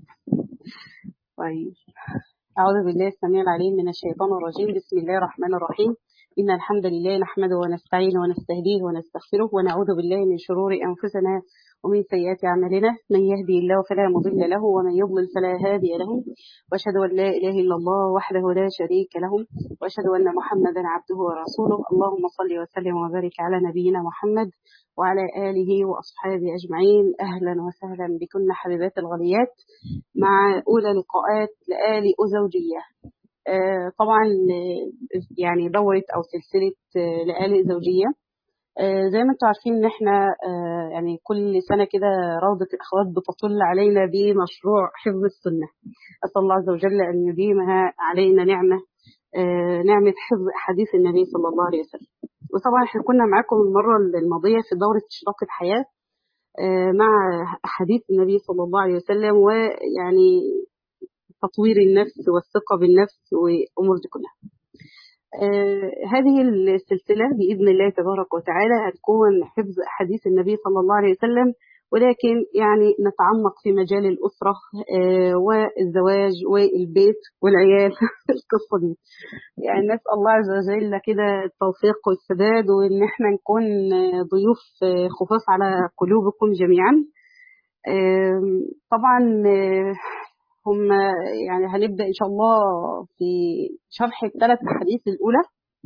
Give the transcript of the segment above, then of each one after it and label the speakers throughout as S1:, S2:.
S1: طيب أعوذ بالله السميع العليم من الشيطان الرجيم بسم الله الرحمن الرحيم إن الحمد لله نحمده ونستعينه ونستهديه ونستغفره ونعوذ بالله من شرور أنفسنا ومن سيئات أعمالنا من يهدي الله فلا مضل له ومن يضلل فلا هادي له وأشهد أن لا إله إلا الله وحده لا شريك له وأشهد أن محمدا عبده ورسوله اللهم صل وسلم وبارك على نبينا محمد وعلى آله وأصحابه أجمعين أهلا وسهلا بكن حبيبات الغليات مع أولى لقاءات لآل أزوجية آه طبعا يعني دورة أو سلسلة آه لآل زوجية آه زي ما انتم عارفين ان احنا يعني كل سنة كده روضة الأخوات بتطل علينا بمشروع حفظ السنة أسأل الله عز وجل أن يديمها علينا نعمة نعمة حفظ أحاديث النبي صلى الله عليه وسلم وطبعا احنا كنا معاكم المرة الماضية في دورة إشراق الحياة مع أحاديث النبي صلى الله عليه وسلم ويعني تطوير النفس والثقة بالنفس وأمور دي كلها آه هذه السلسلة بإذن الله تبارك وتعالى هتكون حفظ أحاديث النبي صلى الله عليه وسلم ولكن يعني نتعمق في مجال الأسرة آه والزواج والبيت والعيال القصة دي يعني نسأل الله عز وجل كده التوفيق والسداد وإن احنا نكون ضيوف خفاف على قلوبكم جميعا آه طبعا هم يعني هنبدأ إن شاء الله في شرح الثلاث أحاديث الأولى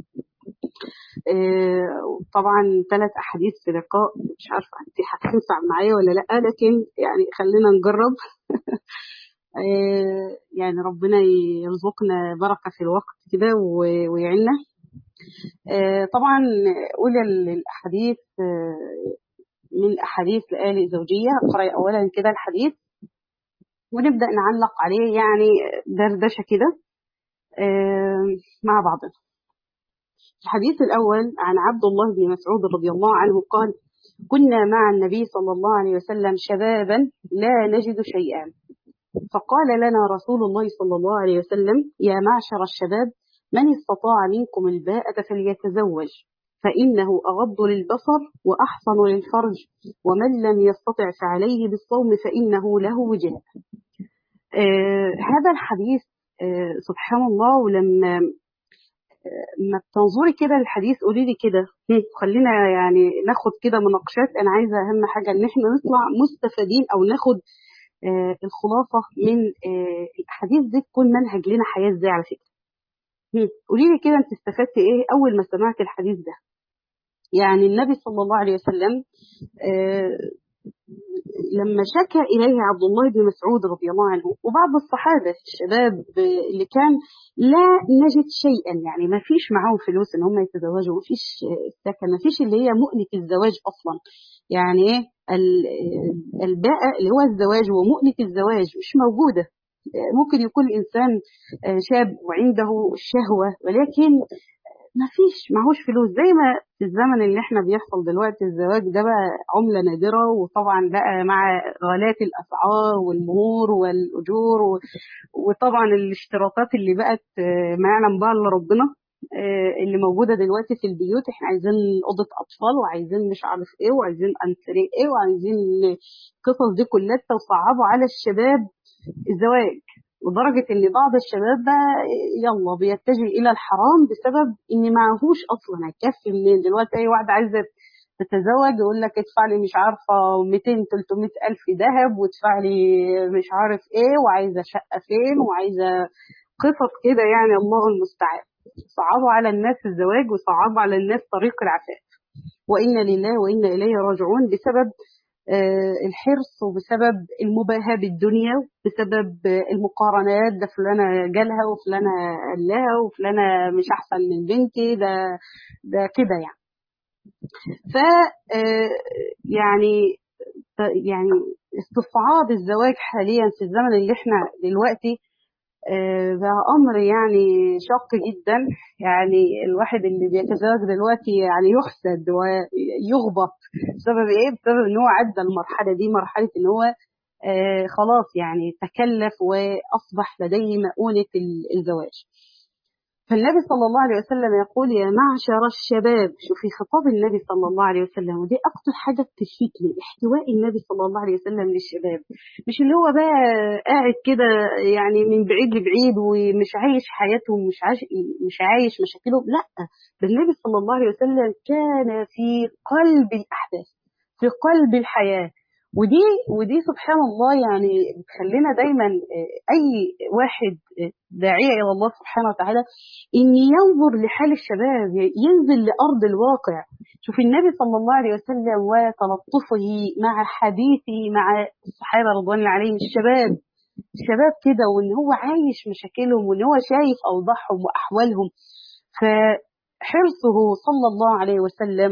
S1: طبعا ثلاث أحاديث في لقاء مش عارفة أنت هتنفع معايا ولا لأ لكن يعني خلينا نجرب يعني ربنا يرزقنا بركة في الوقت كده ويعيننا طبعا أولى الأحاديث من أحاديث لآل زوجية أقرأ أولا كده الحديث ونبدأ نعلق عليه يعني دردشة كده مع بعضنا الحديث الأول عن عبد الله بن مسعود رضي الله عنه قال كنا مع النبي صلى الله عليه وسلم شبابا لا نجد شيئا فقال لنا رسول الله صلى الله عليه وسلم يا معشر الشباب من استطاع منكم الباءة فليتزوج فإنه أغض للبصر وأحصن للفرج ومن لم يستطع فعليه بالصوم فإنه له وجاء آه هذا الحديث آه سبحان الله ولما آه ما بتنظري كده الحديث قولي لي كده خلينا يعني ناخد كده مناقشات انا عايزه اهم حاجه ان احنا نطلع مستفيدين او ناخد آه الخلاصه من آه الاحاديث دي تكون منهج لنا حياه ازاي على فكره قولي لي كده انت استفدتي ايه اول ما سمعت الحديث ده يعني النبي صلى الله عليه وسلم آه لما شكى إليه عبد الله بن مسعود رضي الله عنه وبعض الصحابة الشباب اللي كان لا نجد شيئا يعني ما فيش معاهم فلوس ان هم يتزوجوا ما فيش سكن ما فيش اللي هي مؤنة الزواج أصلا يعني ايه الباءة اللي هو الزواج ومؤنة الزواج مش موجودة ممكن يكون الإنسان شاب وعنده الشهوة ولكن ما فيش معهوش فلوس زي ما في الزمن اللي احنا بيحصل دلوقتي الزواج ده بقى عملة نادرة وطبعا بقى مع غالات الأسعار والمهور والأجور وطبعا الاشتراطات اللي بقت ما يعلم بها إلا ربنا اللي موجودة دلوقتي في البيوت احنا عايزين أوضة أطفال وعايزين مش عارف ايه وعايزين أنتريه ايه وعايزين القصص دي كلها تصعبوا على الشباب الزواج لدرجة إن بعض الشباب بقى يلا بيتجه إلى الحرام بسبب إن معهوش أصلا هيكفي منين دلوقتي أي واحدة عايزة تتزوج يقول لك ادفع لي مش عارفة 200 300 ألف ذهب وادفع لي مش عارف إيه وعايزة شقة فين وعايزة قصص كده يعني الله المستعان صعبوا على الناس الزواج وصعبوا على الناس طريق العفاف وإنا لله وإنا إليه راجعون بسبب الحرص وبسبب المباهاة بالدنيا بسبب المقارنات ده فلانة جالها وفلانة قال لها وفلانة مش أحسن من بنتي ده ده كده يعني ف يعني يعني استصعاب الزواج حاليا في الزمن اللي احنا دلوقتي بقى امر يعني شاق جدا يعني الواحد اللي بيتزوج دلوقتي يعني يحسد ويغبط بسبب ايه بسبب ان هو عدى المرحله دي مرحله ان هو آه خلاص يعني تكلف واصبح لديه مؤونه الزواج فالنبي صلى الله عليه وسلم يقول يا معشر الشباب شوفي خطاب النبي صلى الله عليه وسلم ودي اكتر حاجه بتلفتني احتواء النبي صلى الله عليه وسلم للشباب مش اللي هو بقى قاعد كده يعني من بعيد لبعيد ومش عايش حياتهم مش عايش مش عايش مشاكلهم لا ده النبي صلى الله عليه وسلم كان في قلب الاحداث في قلب الحياه ودي ودي سبحان الله يعني بتخلينا دايما اي واحد داعيه الى الله سبحانه وتعالى ان ينظر لحال الشباب ينزل لارض الواقع شوف النبي صلى الله عليه وسلم وتلطفه مع حديثه مع الصحابه رضوان الله عليهم الشباب الشباب كده وان هو عايش مشاكلهم وان هو شايف اوضاعهم واحوالهم فحرصه صلى الله عليه وسلم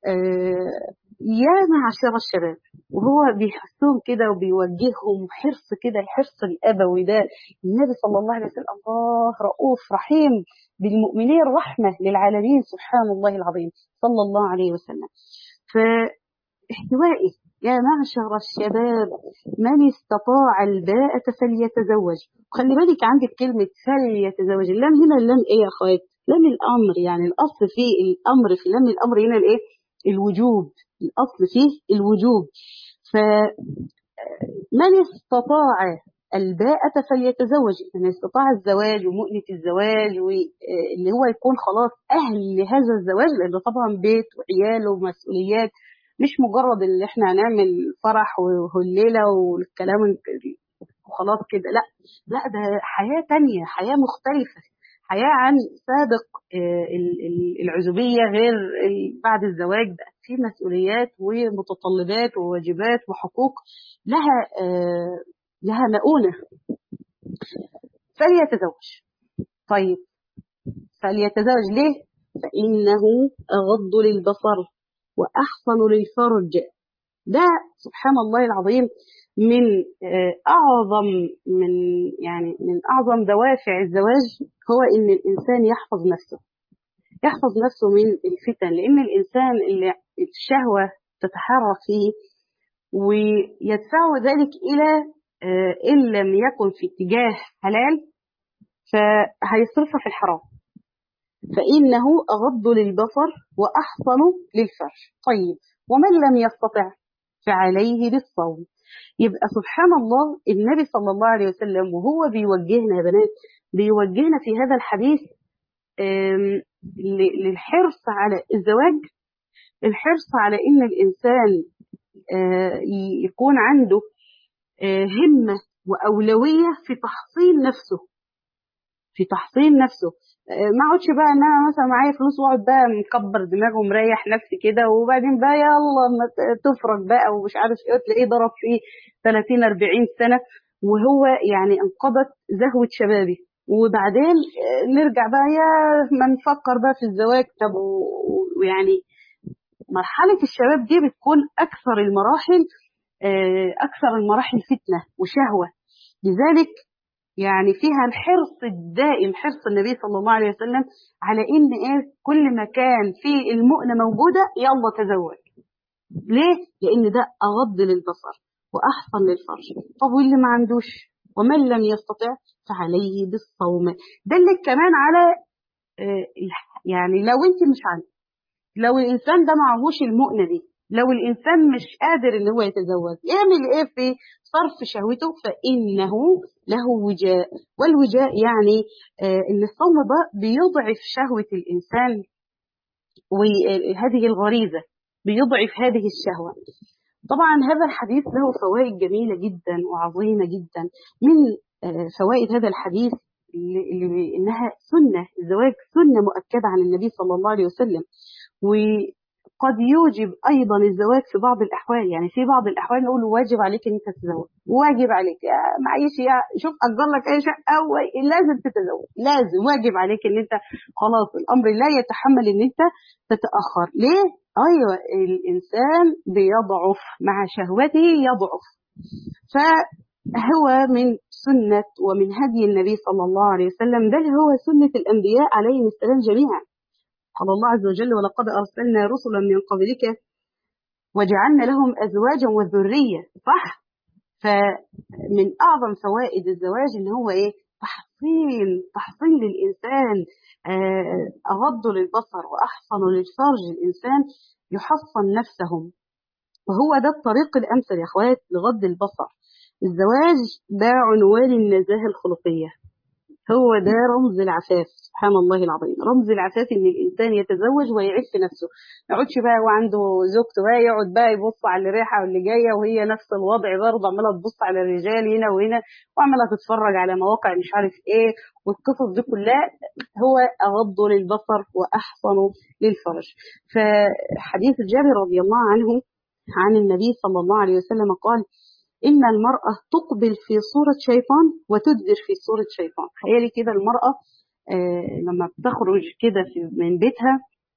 S1: يا معشر الشباب وهو بيحسهم كده وبيوجههم حرص كده الحرص الابوي ده النبي صلى الله عليه وسلم الله رؤوف رحيم بالمؤمنين رحمه للعالمين سبحان الله العظيم صلى الله عليه وسلم فاحتوائي يا معشر الشباب من استطاع الباءة فليتزوج خلي بالك عندك كلمة فليتزوج اللام هنا اللام ايه يا اخوات لام الامر يعني الاصل في الامر في لام الامر هنا الايه الوجوب الأصل فيه الوجوب فمن استطاع الباءة فليتزوج من استطاع الزواج ومؤنة الزواج واللي هو يكون خلاص أهل لهذا الزواج لأنه طبعا بيت وعيال ومسؤوليات مش مجرد اللي احنا هنعمل فرح وهليلة والكلام وخلاص كده لا لا ده حياة تانية حياة مختلفة حياة عن سابق العزوبية غير بعد الزواج بقى في مسؤوليات ومتطلبات وواجبات وحقوق لها لها مؤونة فليتزوج طيب فليتزوج ليه؟ فإنه أغض للبصر وأحصن للفرج ده سبحان الله العظيم من أعظم من يعني من أعظم دوافع الزواج هو إن الإنسان يحفظ نفسه يحفظ نفسه من الفتن لأن الإنسان اللي الشهوة تتحرك فيه ويدفعه ذلك إلى إن لم يكن في اتجاه حلال فهيصرفها في الحرام فإنه أغض للبصر وأحصن للفرج طيب ومن لم يستطع فعليه بالصوم يبقى سبحان الله النبي صلى الله عليه وسلم وهو بيوجهنا يا بنات بيوجهنا في هذا الحديث للحرص على الزواج الحرص على ان الانسان يكون عنده همه واولويه في تحصين نفسه في تحصين نفسه ما اقعدش بقى ان انا مثلا معايا فلوس واقعد بقى مكبر دماغي ومريح نفسي كده وبعدين بقى يلا ما تفرج بقى ومش عارف ايه تلاقيه ضرب فيه 30 40 سنه وهو يعني انقضت زهوه شبابي وبعدين نرجع بقى يا ما نفكر بقى في الزواج طب ويعني مرحله الشباب دي بتكون اكثر المراحل اكثر المراحل فتنه وشهوه لذلك يعني فيها الحرص الدائم حرص النبي صلى الله عليه وسلم على ان ايه كل ما كان في المؤنه موجوده يلا تزوج ليه لان ده اغض للبصر واحسن للفرج طب واللي ما عندوش ومن لم يستطع فعليه بالصوم دلك كمان على يعني لو انت مش عندك لو الانسان ده معهوش المؤنه دي لو الانسان مش قادر ان هو يتزوج يعمل ايه في صرف شهوته فانه له وجاء والوجاء يعني آه ان الصوم ده بيضعف شهوه الانسان وهذه الغريزه بيضعف هذه الشهوه طبعا هذا الحديث له فوائد جميله جدا وعظيمه جدا من آه فوائد هذا الحديث اللي انها سنه الزواج سنه مؤكده عن النبي صلى الله عليه وسلم و قد يوجب ايضا الزواج في بعض الاحوال يعني في بعض الاحوال نقول واجب عليك ان انت تتزوج واجب عليك معيش يا شوف اجر لك اي شيء او لازم تتزوج لازم واجب عليك ان انت خلاص الامر لا يتحمل ان انت تتاخر ليه ايوه الانسان بيضعف مع شهوته يضعف فهو من سنة ومن هدي النبي صلى الله عليه وسلم بل هو سنة الأنبياء عليهم السلام جميعا قال الله عز وجل ولقد أرسلنا رسلا من قبلك وجعلنا لهم أزواجا وذرية صح فمن أعظم فوائد الزواج إن هو إيه تحصين تحصين للإنسان آه، أغض للبصر وأحصن للفرج الإنسان يحصن نفسه وهو ده الطريق الأمثل يا أخوات لغض البصر الزواج ده عنوان النزاهة الخلقية هو ده رمز العفاف سبحان الله العظيم رمز العفاف ان الانسان يتزوج ويعف نفسه ما يقعدش بقى وعنده زوجته بقى يقعد بقى يبص على اللي رايحه واللي جايه وهي نفس الوضع برضه عماله تبص على الرجال هنا وهنا وعماله تتفرج على مواقع مش عارف ايه والقصص دي كلها هو اغض للبصر واحصن للفرج فحديث جابر رضي الله عنه عن النبي صلى الله عليه وسلم قال إن المرأة تقبل في صورة شيطان وتدبر في صورة شيطان تخيلي كده المرأة آه لما بتخرج كده في- من بيتها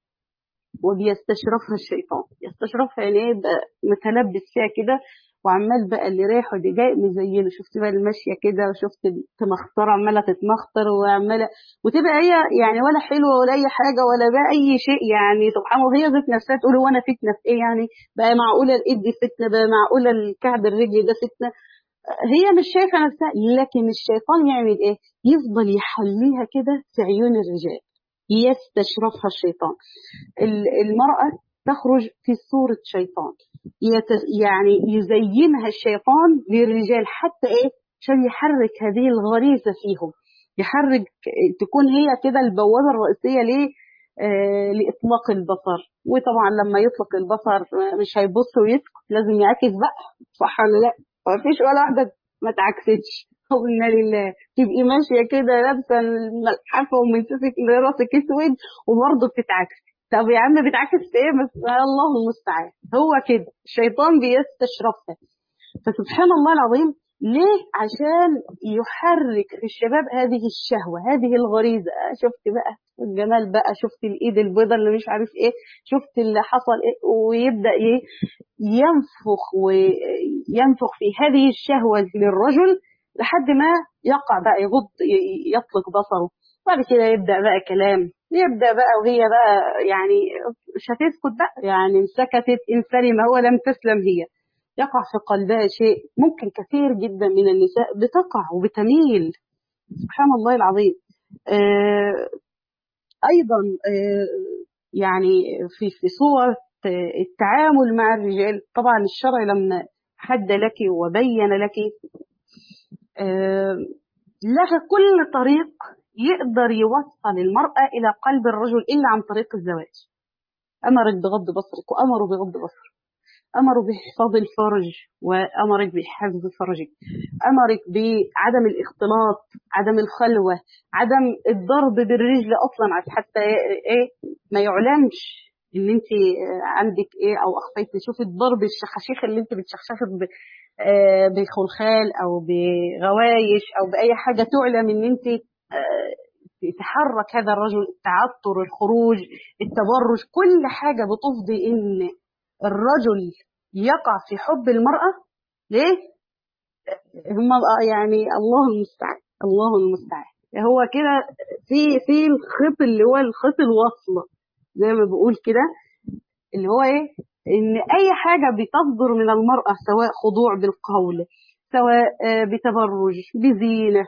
S1: وبيستشرفها الشيطان يستشرفها يعني ايه يبقى متلبس فيها كده وعمال بقى اللي رايح واللي جاي مزينه شفت بقى الماشيه كده وشفت التمخطره عماله تتمخطر وعماله وتبقى هي يعني ولا حلوه ولا اي حاجه ولا بقى اي شيء يعني سبحان الله هي ذات نفسها تقول هو انا فتنه في ايه يعني بقى معقوله الايد دي فتنه بقى معقوله الكعب الرجل ده فتنه هي مش شايفه نفسها لكن الشيطان يعمل ايه؟ يفضل يحليها كده في عيون الرجال يستشرفها الشيطان ال- المرأة تخرج في صورة شيطان يت- يعني يزينها الشيطان للرجال حتى ايه عشان يحرك هذه الغريزة فيهم يحرك تكون هي كده البوابة الرئيسية ليه آه لإطلاق البصر وطبعا لما يطلق البصر آه، مش هيبص ويسكت لازم يعكس بقى صح ولا لا مفيش ولا واحدة ما تعكستش قلنا لله تبقي ماشية كده لابسة الملحفة ومنسفك لراسك اسود وبرضه بتتعكس طب يا عم بتعكس في ايه بس الله المستعان هو كده الشيطان بيستشرفها فسبحان الله العظيم ليه عشان يحرك في الشباب هذه الشهوة هذه الغريزة آه، شفت بقى الجمال بقى شفت الايد البيضاء اللي مش عارف ايه شفت اللي حصل ايه ويبدأ ايه ينفخ وينفخ في هذه الشهوة للرجل لحد ما يقع بقى يغض ي- يطلق بصره بعد كده يبدأ بقى كلام يبدأ بقى وهي بقى يعني مش هتسكت بقى يعني إن سكتت إن سلم هو لم تسلم هي يقع في قلبها شيء ممكن كثير جدا من النساء بتقع وبتميل سبحان الله العظيم آه أيضا آه يعني في في صور آه، التعامل مع الرجال طبعا الشرع لما حد لك وبين لك آه، لها كل طريق يقدر يوصل المرأة إلى قلب الرجل إلا عن طريق الزواج أمرك بغض بصرك وأمروا بغض بصرك أمروا بحفاظ الفرج وأمرك بحفظ فرجك أمرك بعدم الاختلاط عدم الخلوة عدم الضرب بالرجل أصلا عشان حتى إيه ما يعلمش ان انت عندك ايه او اخفيتي شوفي الضرب الشخاشيخ اللي انت بتشخشخي ب- آه، بخلخال او بغوايش او باي حاجه تعلم ان انت آه، تحرك هذا الرجل التعطر الخروج التبرج كل حاجه بتفضي ان الرجل يقع في حب المراه ليه؟ هم يعني الله المستعان الله المستعان هو كده في في الخيط اللي هو الخيط الوصل زي ما بقول كده اللي هو ايه ان اي حاجه بتصدر من المراه سواء خضوع بالقول سواء آه، بتبرج بزينه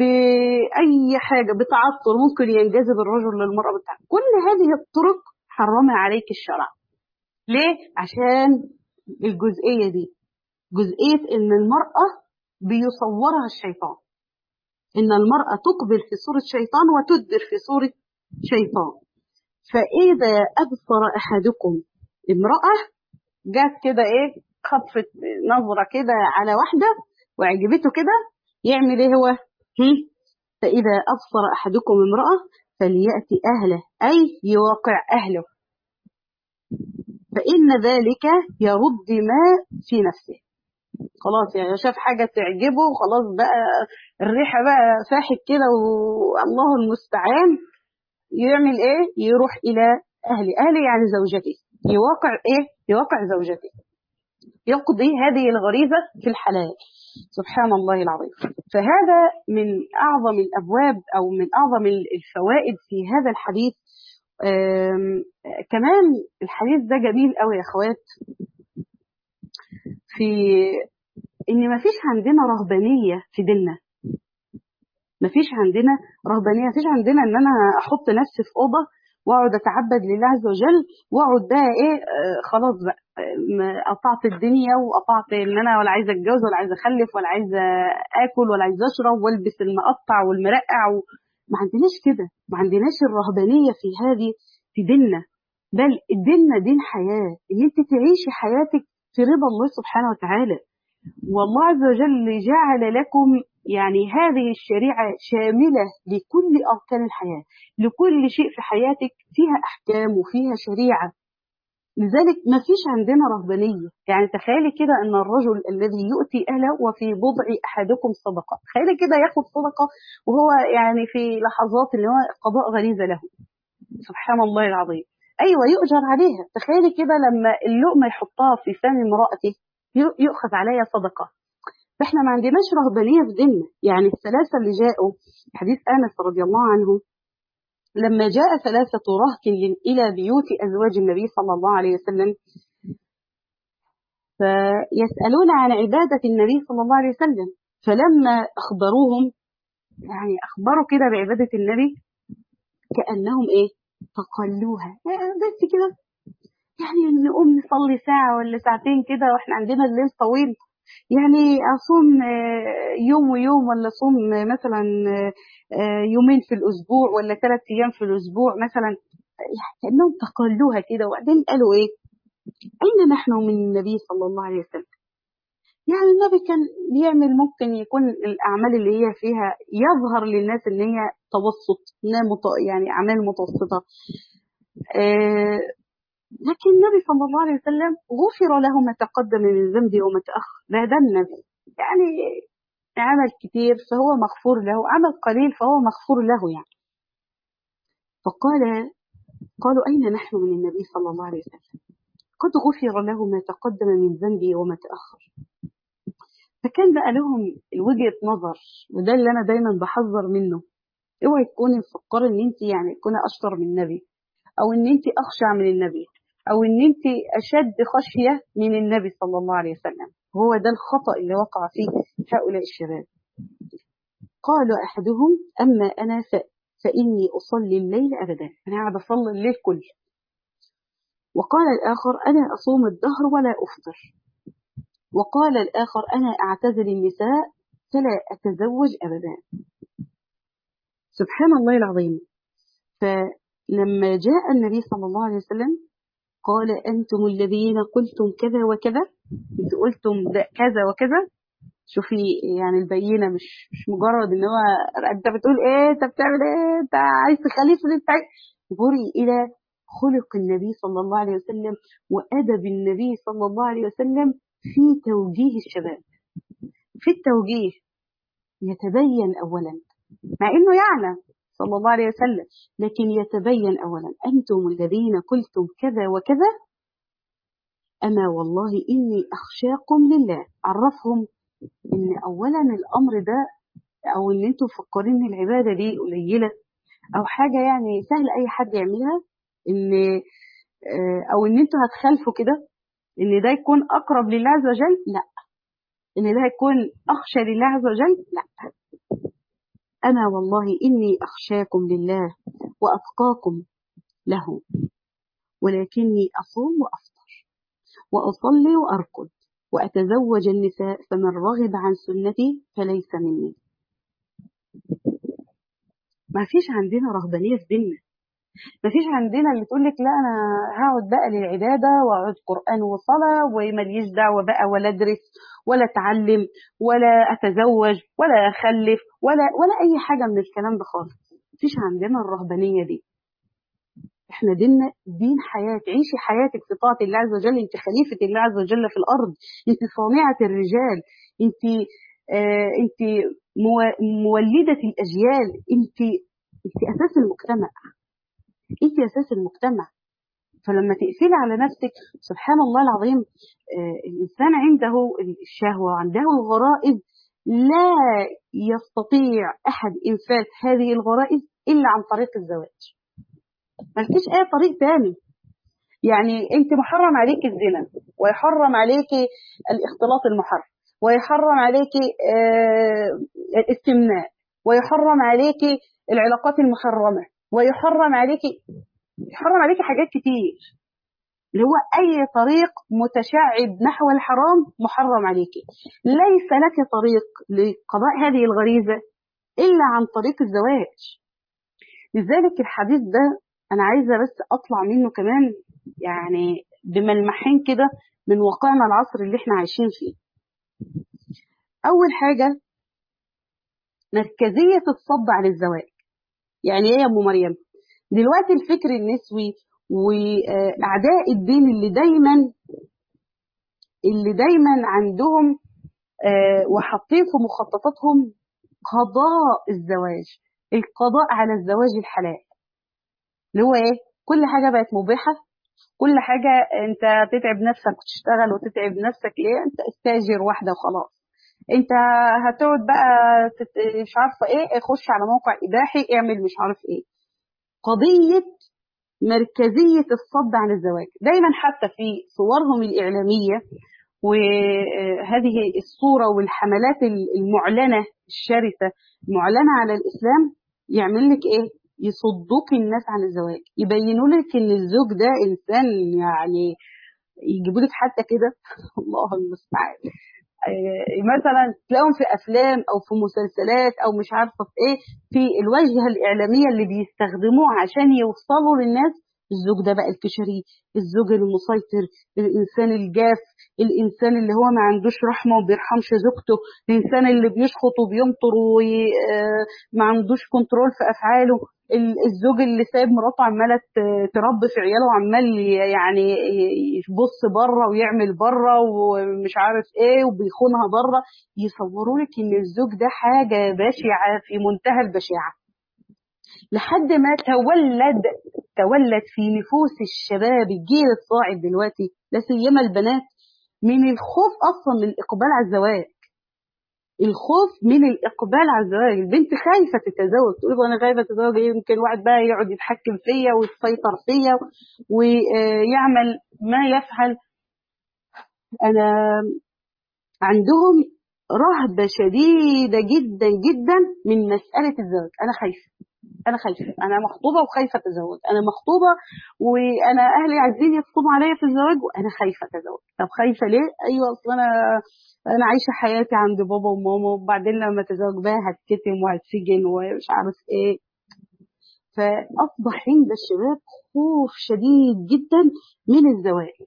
S1: باي حاجه بتعطر ممكن ينجذب الرجل للمراه بتاعته كل هذه الطرق حرمها عليك الشرع ليه عشان الجزئيه دي جزئيه ان المراه بيصورها الشيطان ان المراه تقبل في صوره شيطان وتدبر في صوره شيطان فإذا أبصر أحدكم امرأة جات كده إيه خطفت نظرة كده على واحدة وعجبته كده يعمل إيه هو؟ هم؟ فإذا أبصر أحدكم امرأة فليأتي أهله أي يواقع أهله فإن ذلك يرد ما في نفسه خلاص يعني شاف حاجة تعجبه خلاص بقى الريحة بقى فاحت كده والله المستعان يعمل ايه يروح الى اهل اهل يعني زوجته يواقع ايه يواقع زوجته يقضي هذه الغريزة في الحلال سبحان الله العظيم فهذا من أعظم الأبواب أو من أعظم الفوائد في هذا الحديث آم، كمان الحديث ده جميل قوي يا أخوات في إن ما فيش عندنا رهبانية في ديننا مفيش عندنا رهبانيه مفيش عندنا ان انا احط نفسي في اوضه واقعد اتعبد لله عز وجل واقعد بقى ايه آه خلاص بقى آه قطعت الدنيا وقطعت ان انا ولا عايزه اتجوز ولا عايزه اخلف ولا عايزه اكل ولا عايزه اشرب والبس المقطع والمرقع و... ما عندناش كده ما عندناش الرهبانيه في هذه في ديننا بل ديننا دين حياه ان انت تعيشي حياتك في رضا الله سبحانه وتعالى والله عز وجل جعل لكم يعني هذه الشريعة شاملة لكل أركان الحياة لكل شيء في حياتك فيها أحكام وفيها شريعة لذلك ما فيش عندنا رهبانية يعني تخيلي كده أن الرجل الذي يؤتي أهله وفي بضع أحدكم صدقة تخيلي كده ياخد صدقة وهو يعني في لحظات اللي هو قضاء غريزة له سبحان الله العظيم أيوة يؤجر عليها تخيلي كده لما اللقمة يحطها في فم امرأته يؤخذ عليها صدقة فاحنا ما عندناش رهبانيه في ديننا يعني الثلاثه اللي جاءوا حديث انس رضي الله عنه لما جاء ثلاثه رهط الى بيوت ازواج النبي صلى الله عليه وسلم فيسالون عن عباده النبي صلى الله عليه وسلم فلما اخبروهم يعني اخبروا كده بعباده النبي كانهم ايه تقلوها يعني بس كده يعني نقوم نصلي ساعه ولا ساعتين كده واحنا عندنا الليل طويل يعني أصوم يوم ويوم ولا أصوم مثلا يومين في الأسبوع ولا ثلاث أيام في الأسبوع مثلا كأنهم تقلوها كده وبعدين قالوا إيه أين نحن من النبي صلى الله عليه وسلم يعني النبي كان بيعمل ممكن يكون الأعمال اللي هي فيها يظهر للناس إن هي توسط إنها يعني أعمال متوسطة لكن النبي صلى الله عليه وسلم غفر له ما تقدم من ذنبه وما تأخر ده ده النبي يعني عمل كتير فهو مغفور له عمل قليل فهو مغفور له يعني فقال قالوا أين نحن من النبي صلى الله عليه وسلم قد غفر له ما تقدم من ذنبه وما تأخر فكان بقى لهم وجهة نظر وده اللي أنا دايما بحذر منه اوعي تكوني مفكرة ان انت يعني تكوني اشطر من النبي او ان انت اخشع من النبي او ان انت اشد خشيه من النبي صلى الله عليه وسلم هو ده الخطا اللي وقع فيه هؤلاء الشباب قال احدهم اما انا ف... فاني اصلي الليل ابدا انا قاعد اصلي الليل كله وقال الاخر انا اصوم الدهر ولا افطر وقال الاخر انا اعتزل النساء فلا اتزوج ابدا سبحان الله العظيم فلما جاء النبي صلى الله عليه وسلم قال أنتم الذين قلتم كذا وكذا انت قلتم كذا وكذا شوفي يعني البينة مش مش مجرد ان هو انت بتقول ايه انت بتعمل ايه انت عايز تخليف انت انظري الى خلق النبي صلى الله عليه وسلم وادب النبي صلى الله عليه وسلم في توجيه الشباب في التوجيه يتبين اولا مع انه يعلم صلى الله عليه وسلم لكن يتبين أولا أنتم الذين قلتم كذا وكذا أما والله إني أخشاكم لله عرفهم إن أولا الأمر ده أو إن أنتم مفكرين العبادة دي قليلة أو حاجة يعني سهل أي حد يعملها إن أو إن أنتم هتخالفوا كده إن ده يكون أقرب لله عز وجل لا إن ده يكون أخشى لله عز وجل لا أنا والله إني أخشاكم لله وأتقاكم له ولكني أصوم وأفطر وأصلي وأرقد وأتزوج النساء فمن رغب عن سنتي فليس مني ما فيش عندنا رهبانية في ديننا ما فيش عندنا اللي تقول لك لا أنا هقعد بقى للعبادة وأقعد قرآن وصلاة وماليش دعوة بقى ولا أدرس ولا أتعلم ولا أتزوج ولا أخلف ولا ولا أي حاجة من الكلام ده خالص ما فيش عندنا الرهبانية دي احنا ديننا دين حياة عيشي حياتك في طاعة الله عز وجل انت خليفة الله عز وجل في الأرض انت صانعة الرجال انت آه انت مولدة الأجيال انت انت أساس المجتمع انت أساس المجتمع فلما تقفلي على نفسك سبحان الله العظيم آه الإنسان عنده الشهوة وعنده الغرائز لا يستطيع أحد إنفاذ هذه الغرائز إلا عن طريق الزواج مالكيش أي طريق تاني يعني أنت محرم عليك الزنا ويحرم عليك الاختلاط المحرم ويحرم عليك آه الاستمناء ويحرم عليك العلاقات المحرمة ويحرم عليك يحرم عليك حاجات كتير اللي هو أي طريق متشعب نحو الحرام محرم عليك ليس لك طريق لقضاء هذه الغريزة إلا عن طريق الزواج لذلك الحديث ده أنا عايزة بس أطلع منه كمان يعني بملمحين كده من واقعنا العصر اللي احنا عايشين فيه أول حاجة مركزية الصد عن الزواج يعني ايه يا ام مريم دلوقتي الفكر النسوي واعداء الدين اللي دايما اللي دايما عندهم وحاطين في مخططاتهم قضاء الزواج القضاء على الزواج الحلال اللي هو ايه كل حاجه بقت مباحه كل حاجه انت تتعب نفسك وتشتغل وتتعب نفسك ليه انت استاجر واحده وخلاص انت هتقعد بقى تت... مش عارفه ايه خش على موقع اباحي اعمل مش عارف ايه قضيه مركزيه الصد عن الزواج دايما حتى في صورهم الاعلاميه وهذه الصوره والحملات المعلنه الشرسه معلنه على الاسلام يعمل لك ايه يصدوك الناس عن الزواج يبينوا لك ان الزوج ده انسان يعني يجيبوا لك حتى كده الله المستعان مثلا تلاقيهم في افلام او في مسلسلات او مش عارفه في ايه في الواجهه الاعلاميه اللي بيستخدموها عشان يوصلوا للناس الزوج ده بقى الكشري الزوج المسيطر الانسان الجاف الانسان اللي هو ما عندوش رحمه وما بيرحمش زوجته الانسان اللي بيشخط وبيمطر وما عندوش كنترول في افعاله الزوج اللي سايب مراته عماله تربي في عياله وعمال يعني يبص بره ويعمل بره ومش عارف ايه وبيخونها بره يصوروا لك ان الزوج ده حاجه بشعه في منتهى البشاعه لحد ما تولد تولد في نفوس الشباب الجيل الصاعد دلوقتي لا سيما البنات من الخوف اصلا من الاقبال على الزواج الخوف من الاقبال على الزواج البنت خايفه تتزوج تقول انا خايفه اتزوج يمكن واحد بقى يقعد يتحكم فيا ويسيطر فيا ويعمل ما يفعل انا عندهم رهبه شديده جدا جدا من مساله الزواج انا خايفه انا خايفه انا مخطوبه وخايفه اتزوج انا مخطوبه وانا اهلي عايزين يخطبوا عليا في الزواج وانا خايفه اتزوج طب خايفه ليه ايوه اصل انا انا عايشه حياتي عند بابا وماما وبعدين لما اتزوج بقى هتكتم وهتسجن ومش عارف ايه فاصبح عند الشباب خوف شديد جدا من الزواج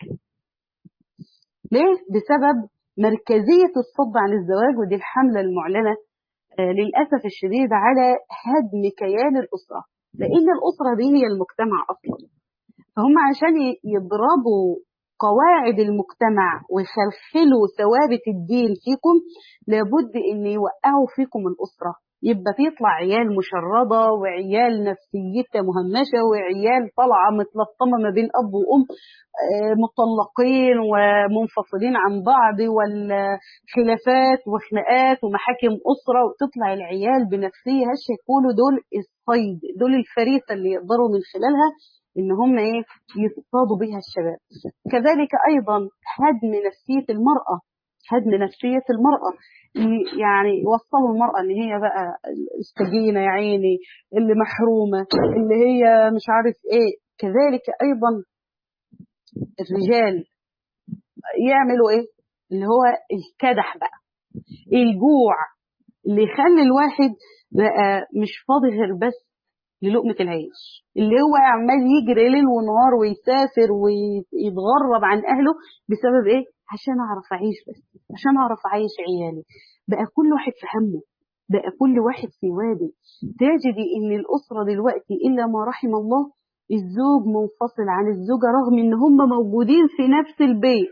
S1: ليه بسبب مركزيه الصد عن الزواج ودي الحمله المعلنه للأسف الشديد على هدم كيان الأسرة لأن الأسرة دي هي المجتمع أصلا فهم عشان يضربوا قواعد المجتمع ويخلخلوا ثوابت الدين فيكم لابد أن يوقعوا فيكم الأسرة يبقى تطلع عيال مشردة وعيال نفسيتها مهمشة وعيال طالعة متلطمة ما بين أب وأم مطلقين ومنفصلين عن بعض والخلافات وخناقات ومحاكم أسرة وتطلع العيال بنفسية هشة يكونوا دول الصيد دول الفريسة اللي يقدروا من خلالها إن هم إيه يصطادوا بها الشباب كذلك أيضا هدم نفسية المرأة هدم نفسية المرأة يعني وصلوا المرأة إن هي بقى السجينة يا عيني اللي محرومة اللي هي مش عارف إيه كذلك أيضا الرجال يعملوا إيه اللي هو الكدح بقى الجوع اللي يخلي الواحد بقى مش فاضي غير بس للقمة العيش اللي هو عمال يجري ليل ونهار ويسافر ويتغرب عن أهله بسبب إيه عشان أعرف أعيش بس عشان أعرف أعيش عيالي بقى كل واحد في همه بقى كل واحد في وادي تجدي إن الأسرة دلوقتي إلا ما رحم الله الزوج منفصل عن الزوجة رغم إن هم موجودين في نفس البيت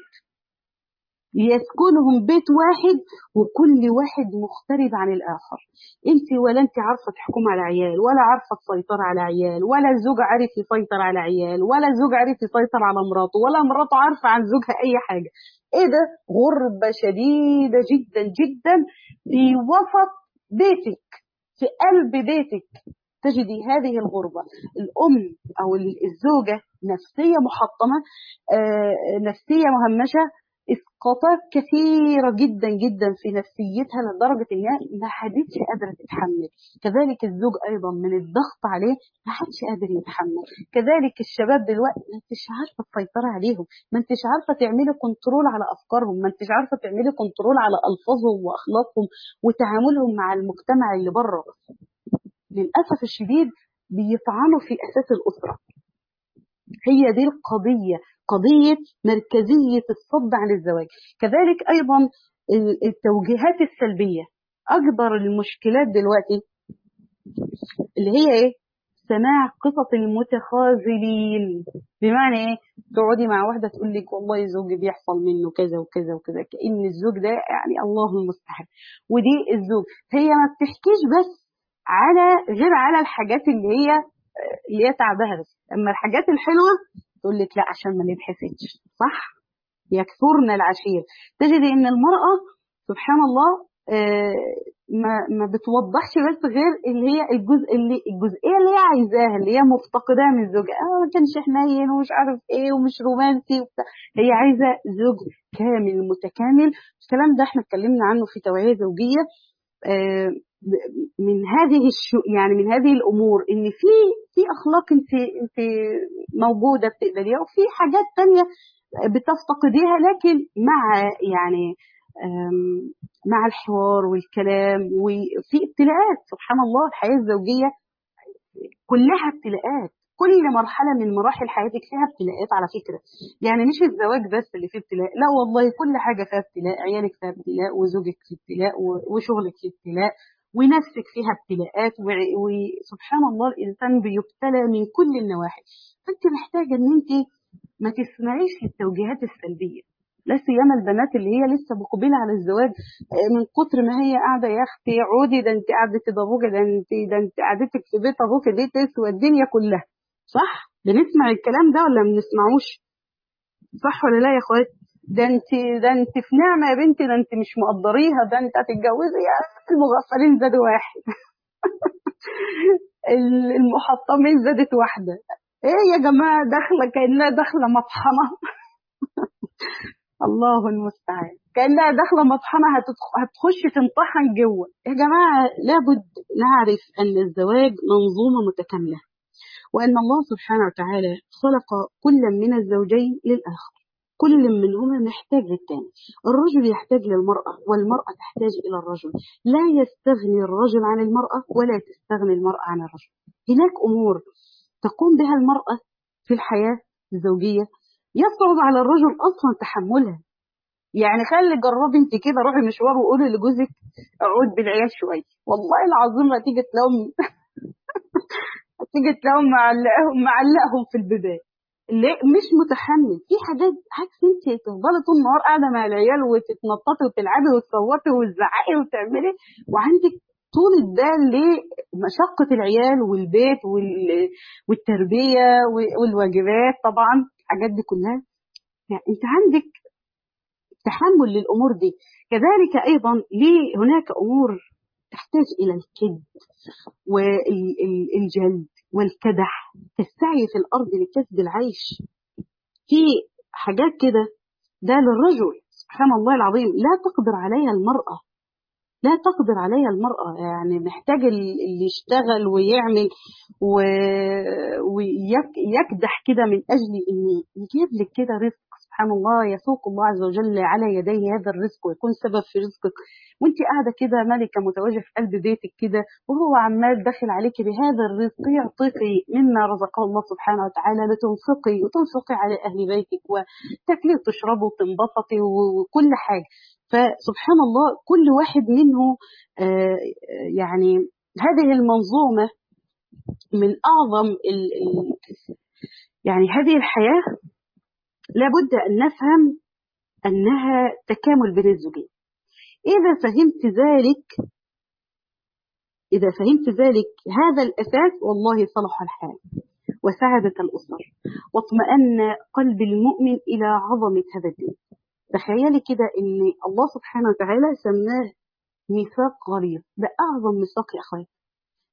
S1: يسكنهم بيت واحد وكل واحد مختلف عن الآخر انت ولا انت عارفة تحكم على عيال ولا عارفة تسيطر على عيال ولا الزوج عارف يسيطر على عيال ولا الزوج عارف يسيطر على مراته ولا مراته عارفة عن زوجها أي حاجة ايه ده غربة شديدة جدا جدا في وسط بيتك في قلب بيتك تجدي هذه الغربة الأم أو الزوجة نفسية محطمة نفسية مهمشة قطات كثيرة جدا جدا في نفسيتها لدرجة إنها ما حدش قادرة تتحمل كذلك الزوج أيضا من الضغط عليه ما حدش قادر يتحمل كذلك الشباب دلوقتي ما انتش عارفة تسيطري عليهم ما انتش عارفة تعملي كنترول على أفكارهم ما انتش عارفة تعملي كنترول على ألفاظهم وأخلاقهم وتعاملهم مع المجتمع اللي بره للأسف الشديد بيطعنوا في أساس الأسرة هي دي القضية قضية مركزية الصد عن الزواج كذلك أيضا التوجيهات السلبية أكبر المشكلات دلوقتي اللي هي إيه سماع قصص المتخاذلين بمعنى ايه تقعدي مع واحده تقول لك والله زوجي بيحصل منه كذا وكذا وكذا كأن الزوج ده يعني الله المستعان ودي الزوج هي ما بتحكيش بس على غير على الحاجات اللي هي اللي هي تعبها بس اما الحاجات الحلوه تقول لك لا عشان ما نتحسدش صح يكثرن العشير تجد ان المراه سبحان الله ما ما بتوضحش بس غير اللي هي الجزء اللي الجزئيه اللي هي عايزاها اللي هي مفتقداها من زوجها اه ما كانش حنين ومش عارف ايه ومش رومانسي وبتاع هي عايزه زوج كامل متكامل الكلام ده احنا اتكلمنا عنه في توعيه زوجيه آه من هذه الشو يعني من هذه الامور ان في في اخلاق انت انت موجوده بتقبليها وفي حاجات تانية بتفتقديها لكن مع يعني مع الحوار والكلام وفي ابتلاءات سبحان الله الحياه الزوجيه كلها ابتلاءات كل مرحله من مراحل حياتك فيها ابتلاءات على فكره يعني مش الزواج بس اللي فيه ابتلاء لا والله كل حاجه فيها ابتلاء عيالك فيها ابتلاء وزوجك فيه ابتلاء وشغلك فيه ابتلاء ونفسك فيها ابتلاءات وسبحان الله الانسان بيبتلى من كل النواحي فانت محتاجه ان انت ما تسمعيش للتوجيهات السلبيه لا سيما البنات اللي هي لسه مقبله على الزواج من كتر ما هي قاعده يا اختي عودي ده انت قعدت ابوك ده انت ده انت قعدتك في بيت ابوك دي تسوى الدنيا كلها صح بنسمع الكلام ده ولا ما بنسمعوش صح ولا لا يا اخوات ده انت ده انت في نعمه يا بنتي ده انت مش مقدريها ده انت هتتجوزي يا المغفلين زادوا واحد المحطمين زادت واحده ايه يا جماعه داخله كانها داخله مطحنه الله المستعان كانها داخله مطحنه هتخش تنطحن جوه يا جماعه لابد نعرف ان الزواج منظومه متكامله وان الله سبحانه وتعالى خلق كل من الزوجين للاخر كل منهما محتاج للثاني الرجل يحتاج للمرأة والمرأة تحتاج إلى الرجل لا يستغني الرجل عن المرأة ولا تستغني المرأة عن الرجل هناك أمور تقوم بها المرأة في الحياة الزوجية يصعب على الرجل أصلا تحملها يعني خلي جربي انت كده روحي مشوار وقولي لجوزك اقعد بالعيال شويه والله العظيم هتيجي تلاقيهم هتيجي تلاقيهم معلقهم معلقهم في البدايه اللي مش متحمل في حاجات عكس انت تفضلي طول النهار قاعده مع العيال وتتنططي وتلعبي وتصوتي وتزعقي وتعملي وعندك طول البال لمشقة العيال والبيت والتربية والواجبات طبعا الحاجات دي كلها يعني انت عندك تحمل للأمور دي كذلك أيضا ليه هناك أمور تحتاج إلى الكد والجلد والكدح تستعي في الأرض لكسب العيش في حاجات كده ده للرجل سبحان الله العظيم لا تقدر عليها المرأة لا تقدر عليها المرأة يعني محتاج اللي يشتغل ويعمل ويكدح كده من أجل أن يجيب لك كده رزق سبحان الله يسوق الله عز وجل على يديه هذا الرزق ويكون سبب في رزقك وانت قاعده كده ملكه متواجده في قلب بيتك كده وهو عمال داخل عليك بهذا الرزق يعطيكي مما رزقه الله سبحانه وتعالى لتنفقي وتنفقي على اهل بيتك وتاكلي وتشربي وتنبسطي وكل حاجه فسبحان الله كل واحد منه آه يعني هذه المنظومه من اعظم ال يعني هذه الحياه لابد أن نفهم أنها تكامل بين الزوجين إذا فهمت ذلك إذا فهمت ذلك هذا الأساس والله صلح الحال وسعدت الأسر واطمأن قلب المؤمن إلى عظمة هذا الدين تخيلي كده أن الله سبحانه وتعالى سماه ميثاق غليظ ده أعظم ميثاق يا أخواتي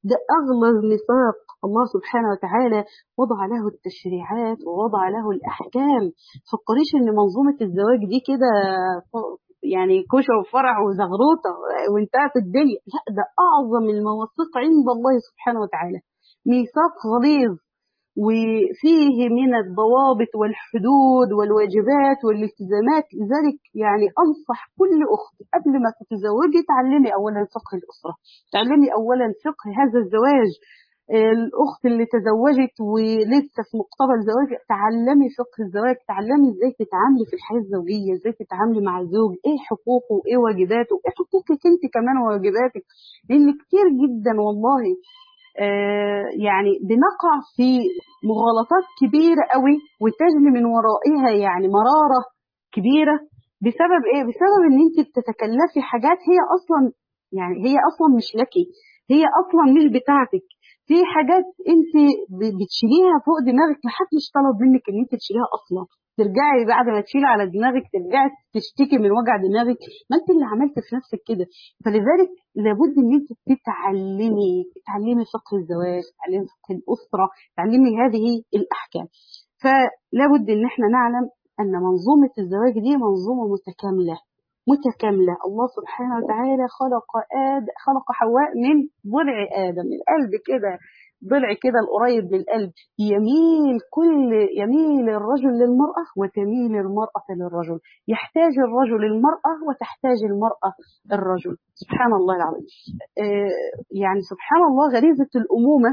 S1: ده أغلظ ميثاق الله سبحانه وتعالى وضع له التشريعات ووضع له الأحكام فكريش إن منظومة الزواج دي كده يعني كشة وفرع وزغروطة وانتهت الدنيا لا ده أعظم المواثيق عند الله سبحانه وتعالى ميثاق غليظ وفيه من الضوابط والحدود والواجبات والالتزامات لذلك يعني أنصح كل أخت قبل ما تتزوجي تعلمي أولا فقه الأسرة تعلمي أولا فقه هذا الزواج الأخت اللي تزوجت ولسه في مقتبل زواج تعلمي فقه الزواج تعلمي ازاي تتعاملي في الحياة الزوجية ازاي تتعاملي مع الزوج ايه حقوقه وايه واجباته وايه حقوقك انت كمان وواجباتك لان كتير جدا والله آه يعني بنقع في مغالطات كبيرة قوي وتجني من ورائها يعني مرارة كبيرة بسبب ايه بسبب ان انت بتتكلفي حاجات هي اصلا يعني هي اصلا مش لكي هي اصلا مش بتاعتك في حاجات انت بتشيليها فوق دماغك محدش طلب منك ان انت تشيليها اصلا ترجعي بعد ما تشيلي على دماغك ترجعي تشتكي من وجع دماغك ما انت اللي عملت في نفسك كده فلذلك لابد ان انت تتعلمي تتعلمي فقه الزواج تتعلمي فقه الاسره تتعلمي هذه الاحكام فلابد ان احنا نعلم ان منظومه الزواج دي منظومه متكامله متكاملة الله سبحانه وتعالى خلق آد خلق حواء من ضلع آدم القلب كده ضلع كده القريب من القلب يميل كل يميل الرجل للمرأة وتميل المرأة للرجل يحتاج الرجل المرأة وتحتاج المرأة الرجل سبحان الله العظيم آه يعني سبحان الله غريزة الأمومة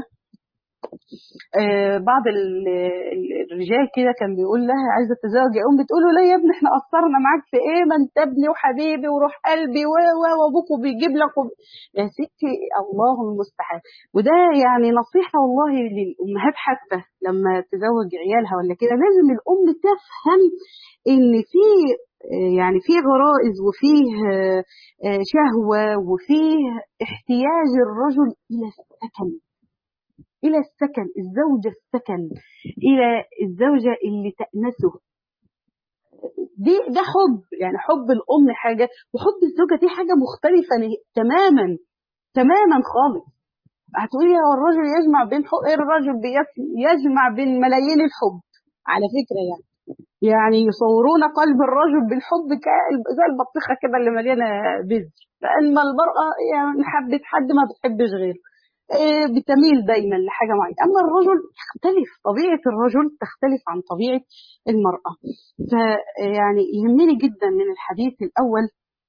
S1: آه بعض الرجال كده كان بيقول لها عايزه تتزوج يا ام بتقول له لا يا ابني احنا قصرنا معاك في ايه ما انت ابني وحبيبي وروح قلبي و وابوك بيجيب لك وب... يا ستي الله المستعان وده يعني نصيحه والله للامهات حتى لما تزوج عيالها ولا كده لازم الام تفهم ان في يعني في غرائز وفيه شهوه وفيه احتياج الرجل الى السكن إلى السكن الزوجة السكن إلى الزوجة اللي تأنسه دي ده حب يعني حب الأم حاجة وحب الزوجة دي حاجة مختلفة تماما تماما خالص هتقولي هو الرجل يجمع بين حب إيه الرجل يجمع بين ملايين الحب على فكرة يعني يعني يصورون قلب الرجل بالحب زي البطيخة كده اللي مليانة بذر فأما المرأة يعني حبت حد ما بتحبش غيره بتميل دايما لحاجة معينة أما الرجل يختلف طبيعة الرجل تختلف عن طبيعة المرأة فيعني يهمني جدا من الحديث الأول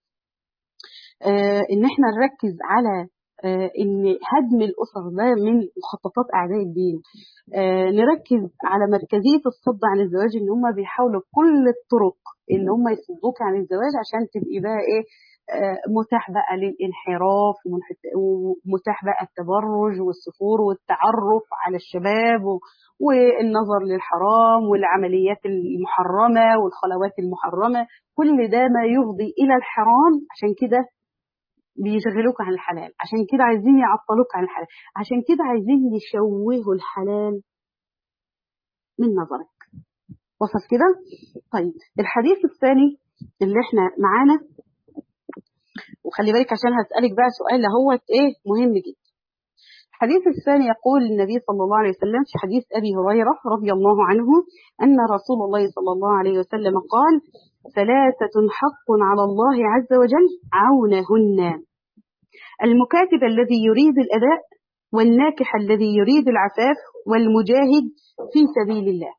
S1: إن احنا نركز على ان هدم الاسر ده من مخططات اعداء الدين نركز على مركزيه الصد عن الزواج ان هم بيحاولوا بكل الطرق ان هم يصدوك عن الزواج عشان تبقي بقى ايه متاح بقى للانحراف ومتاح بقى التبرج والسفور والتعرف على الشباب والنظر للحرام والعمليات المحرمة والخلوات المحرمة كل ده ما يفضي إلى الحرام عشان كده بيشغلوك عن الحلال عشان كده عايزين يعطلوك عن الحلال عشان كده عايزين يشوهوا الحلال من نظرك وصل كده طيب الحديث الثاني اللي احنا معانا وخلي بالك عشان هسألك بقى سؤال هو ايه مهم جدا الحديث الثاني يقول النبي صلى الله عليه وسلم في حديث أبي هريرة رضي الله عنه أن رسول الله صلى الله عليه وسلم قال ثلاثة حق على الله عز وجل عونهن المكاتب الذي يريد الأداء والناكح الذي يريد العفاف والمجاهد في سبيل الله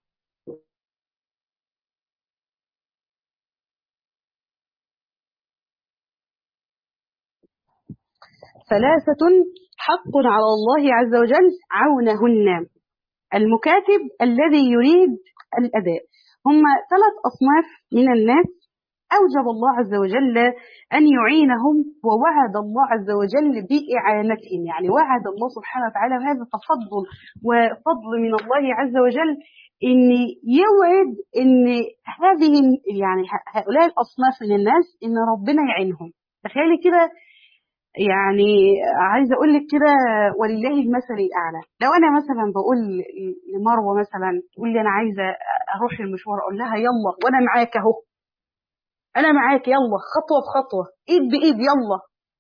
S1: ثلاثة حق على الله عز وجل عونهن المكاتب الذي يريد الأداء هم ثلاث أصناف من الناس أوجب الله عز وجل أن يعينهم ووعد الله عز وجل بإعانتهم يعني وعد الله سبحانه وتعالى هذا تفضل وفضل من الله عز وجل إن يوعد إن هذه يعني هؤلاء الأصناف من الناس إن ربنا يعينهم تخيلي كده يعني عايزه اقول لك كده ولله المثل الاعلى لو انا مثلا بقول لمروه مثلا تقول لي انا عايزه اروح المشوار اقول لها يلا وانا معاك اهو انا معاك يلا خطوه بخطوه ايد بايد يلا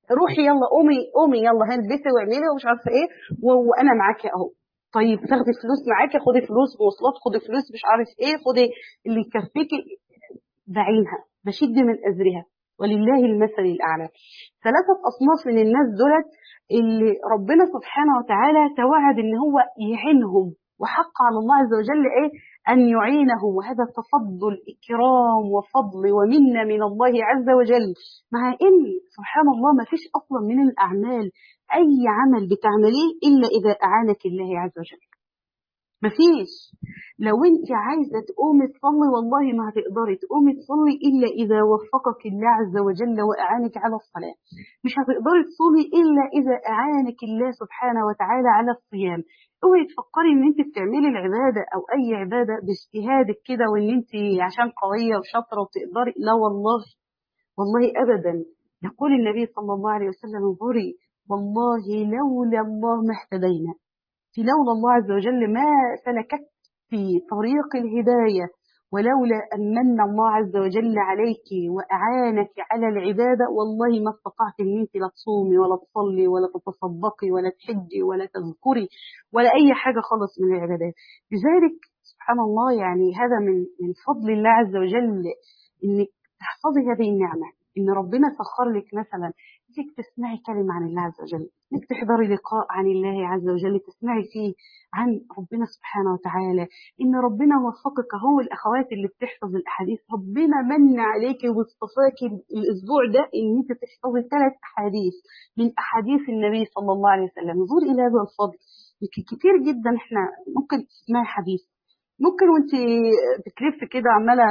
S1: روحي يلا قومي قومي يلا هلبسي واعملي ومش عارفه ايه و- وانا معاكي اهو طيب تاخدي فلوس معاكي خدي فلوس مواصلات خدي فلوس مش عارف ايه خدي اللي يكفيكي بعينها بشد من أزرها ولله المثل الأعلى ثلاثة أصناف من الناس دولت اللي ربنا سبحانه وتعالى توعد إن هو يعينهم وحق على الله عز وجل إيه أن يعينهم وهذا تفضل إكرام وفضل ومنة من الله عز وجل مع إن سبحان الله ما فيش أصلا من الأعمال أي عمل بتعمليه إلا إذا أعانك الله عز وجل مفيش لو انت عايزة تقومي تصلي والله ما هتقدري تقومي تصلي إلا إذا وفقك الله عز وجل وأعانك على الصلاة مش هتقدري تصومي إلا إذا أعانك الله سبحانه وتعالى على الصيام اوعي تفكري ان انت بتعملي العبادة او اي عبادة باجتهادك كده وان انت عشان قوية وشاطرة وتقدري لا والله والله ابدا يقول النبي صلى الله عليه وسلم انظري والله لولا الله ما اهتدينا في لولا الله عز وجل ما سلكت في طريق الهداية ولولا أن من الله عز وجل عليك وأعانك على العبادة والله ما استطعت أن أنت لا تصومي ولا تصلي ولا تتصدقي ولا تحجي ولا تذكري ولا أي حاجة خالص من العبادات لذلك سبحان الله يعني هذا من من فضل الله عز وجل أنك تحفظي هذه النعمة إن ربنا سخر لك مثلا انك تسمعي كلمة عن الله عز وجل انك تحضري لقاء عن الله عز وجل تسمعي فيه عن ربنا سبحانه وتعالى ان ربنا وفقك هو الاخوات اللي بتحفظ الاحاديث ربنا من عليكي واصطفاكي الاسبوع ده ان انت تحفظي ثلاث احاديث من احاديث النبي صلى الله عليه وسلم انظر الى هذا الفضل كتير جدا احنا ممكن تسمعي حديث ممكن وانت بتلف كده عماله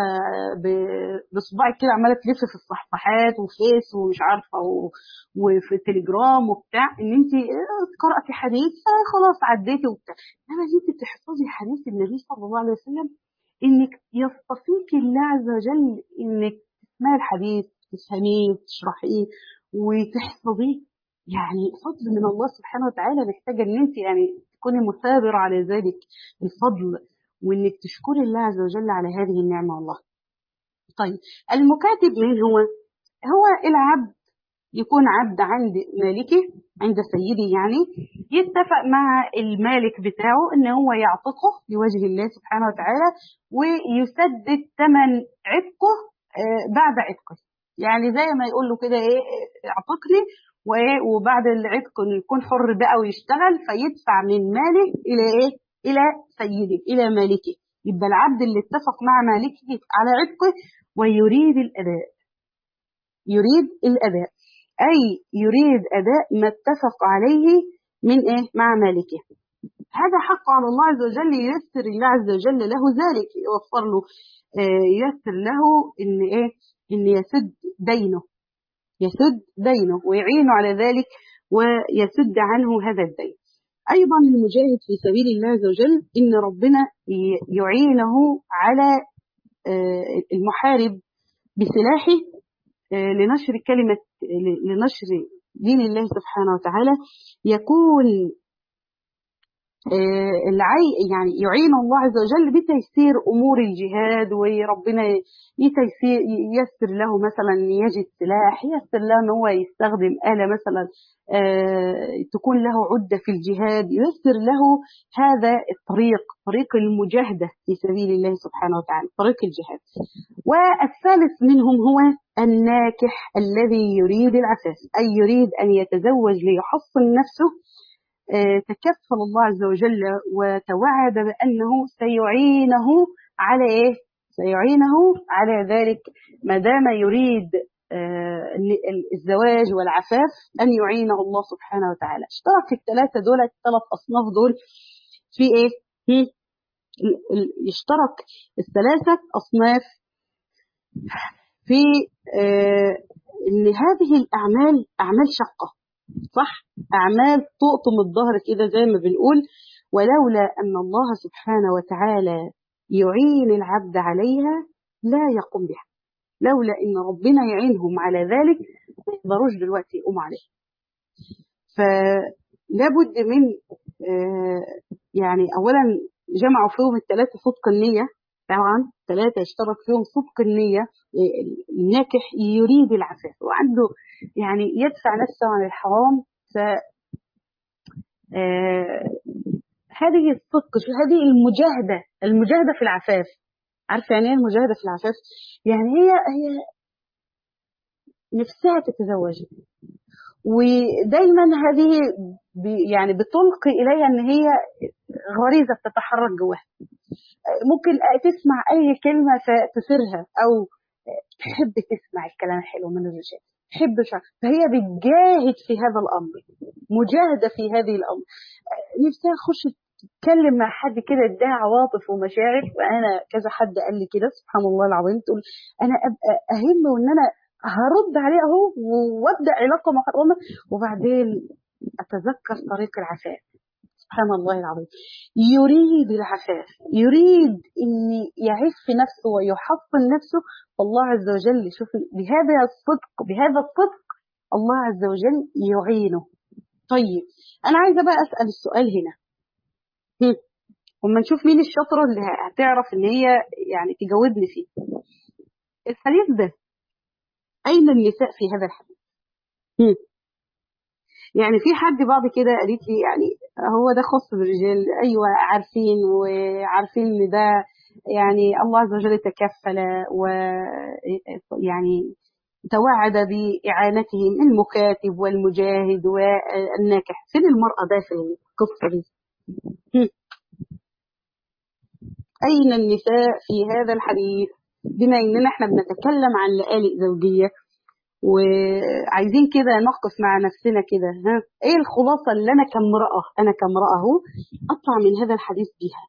S1: بصباعك كده عماله تلف في الصفحات وفيس ومش عارفه و... وفي تليجرام وبتاع ان انت قراتي حديث خلاص عديتي وبتاع انما انت بتحفظي حديث النبي صلى الله عليه وسلم انك يصطفيك الله عز وجل انك تسمعي الحديث تفهميه وتشرحيه وتحفظيه يعني فضل من الله سبحانه وتعالى محتاجه ان انت يعني تكوني مثابره على ذلك الفضل وانك تشكري الله عز وجل على هذه النعمة والله طيب المكاتب من هو هو العبد يكون عبد عند مالكه عند سيده يعني يتفق مع المالك بتاعه ان هو يعتقه لوجه الله سبحانه وتعالى ويسدد ثمن عتقه بعد عتقه يعني زي ما يقول له كده ايه اعتقني وايه وبعد العتق يكون حر بقى ويشتغل فيدفع من ماله الى ايه إلى سيده إلى مالكه يبقى العبد اللي اتفق مع مالكه على عتقه ويريد الأداء يريد الأداء أي يريد أداء ما اتفق عليه من إيه مع مالكه هذا حق على الله عز وجل ييسر الله عز وجل له ذلك يوفر له ييسر له إن إيه إن يسد دينه يسد دينه ويعينه على ذلك ويسد عنه هذا الدين أيضا المجاهد في سبيل الله عز وجل إن ربنا يعينه على المحارب بسلاحه لنشر كلمة لنشر دين الله سبحانه وتعالى يكون العي يعني يعين الله عز وجل بتيسير امور الجهاد وربنا يتيسير ييسر له مثلا يجد سلاح ييسر له ان هو يستخدم اله مثلا تكون له عده في الجهاد ييسر له هذا الطريق طريق المجاهده في سبيل الله سبحانه وتعالى طريق الجهاد والثالث منهم هو الناكح الذي يريد العفاف اي يريد ان يتزوج ليحصن نفسه تكفل الله عز وجل وتوعد بأنه سيعينه على إيه؟ سيعينه على ذلك ما دام يريد الزواج والعفاف أن يعينه الله سبحانه وتعالى اشترك في الثلاثة دول الثلاث أصناف دول في إيه؟ يشترك الثلاثة أصناف في ان هذه الاعمال اعمال شقه صح أعمال تقطم الظهر كده زي ما بنقول ولولا أن الله سبحانه وتعالى يعين العبد عليها لا يقوم بها لولا أن ربنا يعينهم على ذلك ما يقدروش دلوقتي يقوموا عليها فلابد من يعني أولا جمعوا فيهم الثلاثة صدق النية طبعا ثلاثة يشترك فيهم صدق النية الناكح يريد العفاف وعنده يعني يدفع نفسه عن الحرام ف آه هذه الصدق شو هذه المجاهدة المجاهدة في العفاف عارفة يعني ايه المجاهدة في العفاف يعني هي هي نفسها تتزوج ودايما هذه يعني بتلقي إليها أن هي غريزة بتتحرك جواها ممكن تسمع أي كلمة فتثيرها أو تحب تسمع الكلام الحلو من الرجال تحب فهي بتجاهد في هذا الأمر مجاهدة في هذه الأمر نفسها تخش تتكلم مع حد كده اداها عواطف ومشاعر وانا كذا حد قال لي كده سبحان الله العظيم تقول انا ابقى اهم وان انا هرد عليه اهو وابدا علاقه محرمه وبعدين اتذكر طريق العفاف سبحان الله العظيم يريد العفاف يريد ان يعف نفسه ويحصن نفسه والله عز وجل شوف بهذا الصدق بهذا الصدق الله عز وجل يعينه طيب انا عايزه بقى اسال السؤال هنا وما نشوف مين الشاطره اللي هتعرف ان هي يعني تجاوبني فيه الحديث ده أين النساء في هذا الحديث يعني في حد بعض كده قالت لي يعني هو ده خاص بالرجال أيوة عارفين وعارفين إن ده يعني الله عز وجل تكفل ويعني توعد بإعانتهم المكاتب والمجاهد والناكح فين المرأة ده في القصة دي أين النساء في هذا الحديث بما اننا احنا بنتكلم عن لقالق زوجيه وعايزين كده نقف مع نفسنا كده ها ايه الخلاصه اللي انا كامراه انا كامراه اهو اطلع من هذا الحديث بيها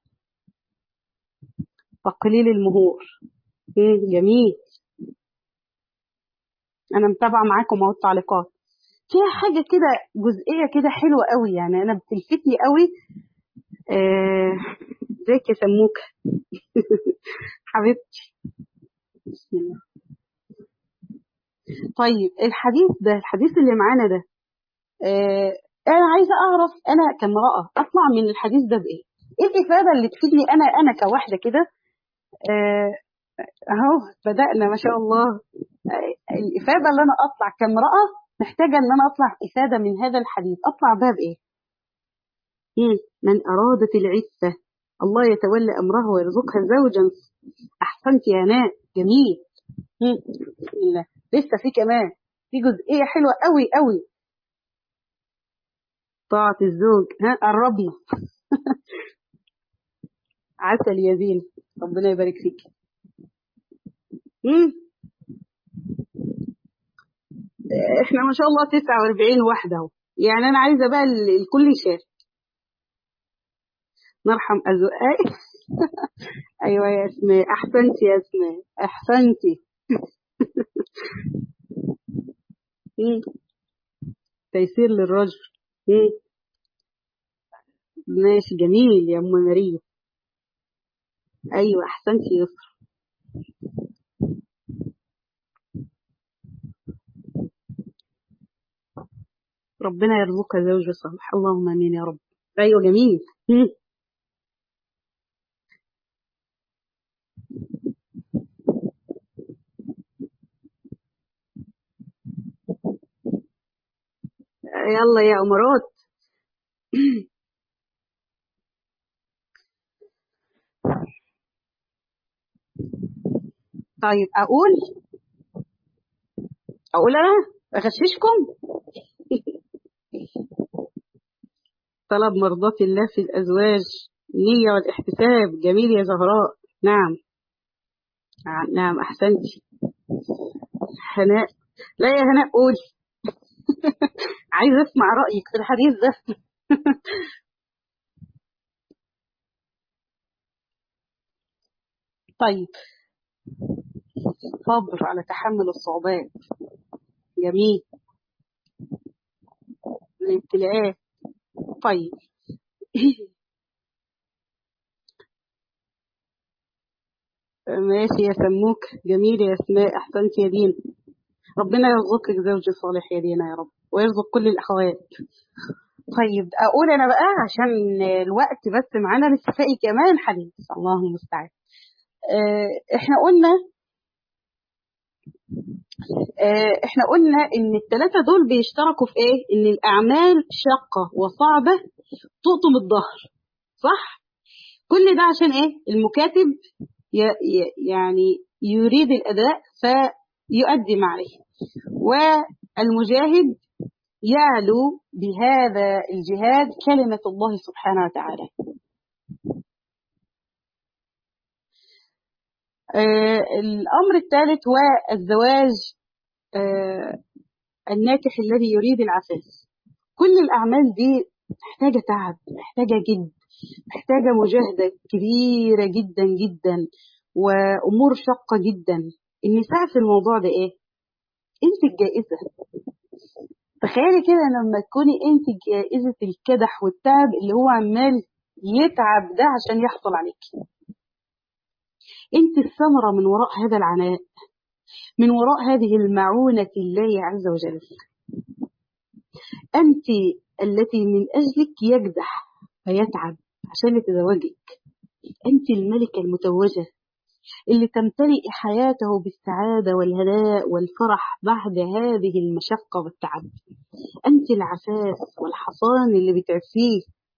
S1: تقليل المهور ايه جميل انا متابعه معاكم اهو التعليقات فيها حاجه كده جزئيه كده حلوه قوي يعني انا بتلفتني قوي ازيك آه يا سموكه حبيبتي بسم الله طيب الحديث ده الحديث اللي معانا ده آه انا عايزه اعرف انا كامراه اطلع من الحديث ده بايه ايه الافاده اللي تفيدني انا انا كواحده كده آه اهو بدانا ما شاء الله آه الافاده اللي انا اطلع كامراه محتاجه ان انا اطلع افاده من هذا الحديث اطلع بها بايه من ارادت العفه الله يتولى امرها ويرزقها زوجا احسنت يا ناء جميل بسم الله لسه في كمان في جزئيه حلوه قوي قوي طاعه الزوج ها قربنا عسل يا زين ربنا يبارك فيك احنا ما شاء الله 49 واحده اهو يعني انا عايزه بقى الكل يشارك نرحم أزواج أيوة يا اسماء أحسنتي يا اسماء أحسنتي تيسير للرجل ماشي جميل يا أم مريم أيوة أحسنتي يسر ربنا يرزقها زوج صالح اللهم امين يا رب ايوه جميل يلا يا أمارات طيب أقول أقول أنا أغششكم طلب مرضاة الله في الأزواج النية والاحتساب جميل يا زهراء نعم نعم أحسنتي هناء لا يا هناء قولي عايز اسمع رأيك في الحديث ده طيب صبر على تحمل الصعوبات جميل الابتلاءات طيب ماشي يا سموك جميل يا اسماء احسنت يا دين ربنا يرزقك زوج صالح يا دينا يا رب ويرزق كل الاخوات طيب اقول انا بقى عشان الوقت بس معانا لسه باقي كمان حديث الله المستعان آه، احنا قلنا آه، احنا قلنا ان الثلاثة دول بيشتركوا في ايه ان الاعمال شاقة وصعبة تقطم الظهر صح كل ده عشان ايه المكاتب ي- ي- يعني يريد الاداء فيؤدي ما عليه والمجاهد يعلو بهذا الجهاد كلمة الله سبحانه وتعالى آه، الأمر الثالث هو الزواج آه، الناكح الذي يريد العفاف كل الأعمال دي محتاجة تعب محتاجة جد محتاجة مجاهدة كبيرة جدا جدا وأمور شاقة جدا النساء في الموضوع ده إيه؟ أنت الجائزة تخيلي كده لما تكوني أنت جائزة الكدح والتعب اللي هو عمال يتعب ده عشان يحصل عليك أنت الثمرة من وراء هذا العناء من وراء هذه المعونة الله عز وجل أنت التي من أجلك يجدح ويتعب عشان يتزوجك أنت الملكة المتوجة اللي تمتلئ حياته بالسعادة والهناء والفرح بعد هذه المشقة والتعب أنت العفاف والحصان اللي بتعفيه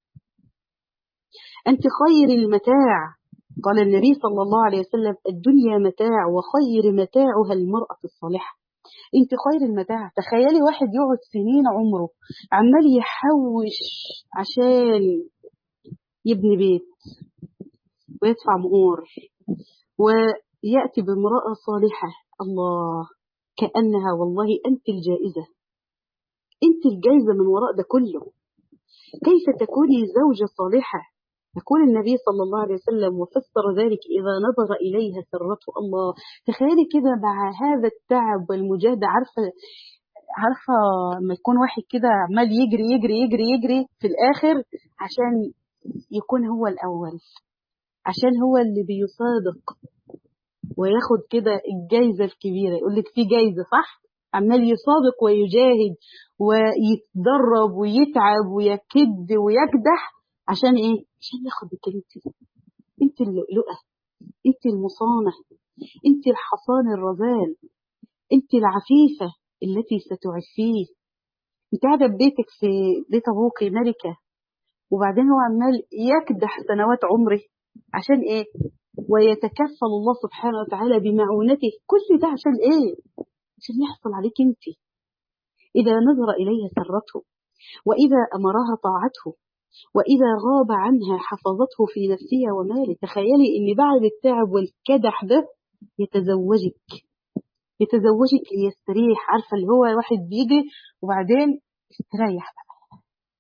S1: أنت خير المتاع قال النبي صلى الله عليه وسلم الدنيا متاع وخير متاعها المرأة الصالحة انت خير المتاع تخيلي واحد يقعد سنين عمره عمال يحوش عشان يبني بيت ويدفع مهور ويأتي بامرأة صالحة الله كأنها والله أنت الجائزة أنت الجائزة من وراء ده كله كيف تكوني زوجة صالحة يقول النبي صلى الله عليه وسلم وفسر ذلك إذا نظر إليها سرته الله تخيلي كده مع هذا التعب والمجاهدة عارفة عارفة لما يكون واحد كده عمال يجري يجري يجري يجري في الآخر عشان يكون هو الأول عشان هو اللي بيصادق وياخد كده الجايزة الكبيرة يقول لك في جايزة صح عمال يصادق ويجاهد ويتدرب ويتعب ويكد ويكدح عشان ايه عشان ياخدك انت انت اللؤلؤة انت المصانة انت الحصان الرذال انت العفيفة التي ستعفيه انت قاعدة ببيتك في بيت ابوك ملكة وبعدين هو عمال يكدح سنوات عمره عشان ايه ويتكفل الله سبحانه وتعالى بمعونته كل ده عشان ايه عشان يحصل عليك انت اذا نظر اليها سرته واذا امرها طاعته واذا غاب عنها حفظته في نفسها وماله تخيلي ان بعد التعب والكدح ده يتزوجك يتزوجك ليستريح عارفه اللي هو واحد بيجي وبعدين يستريح بقى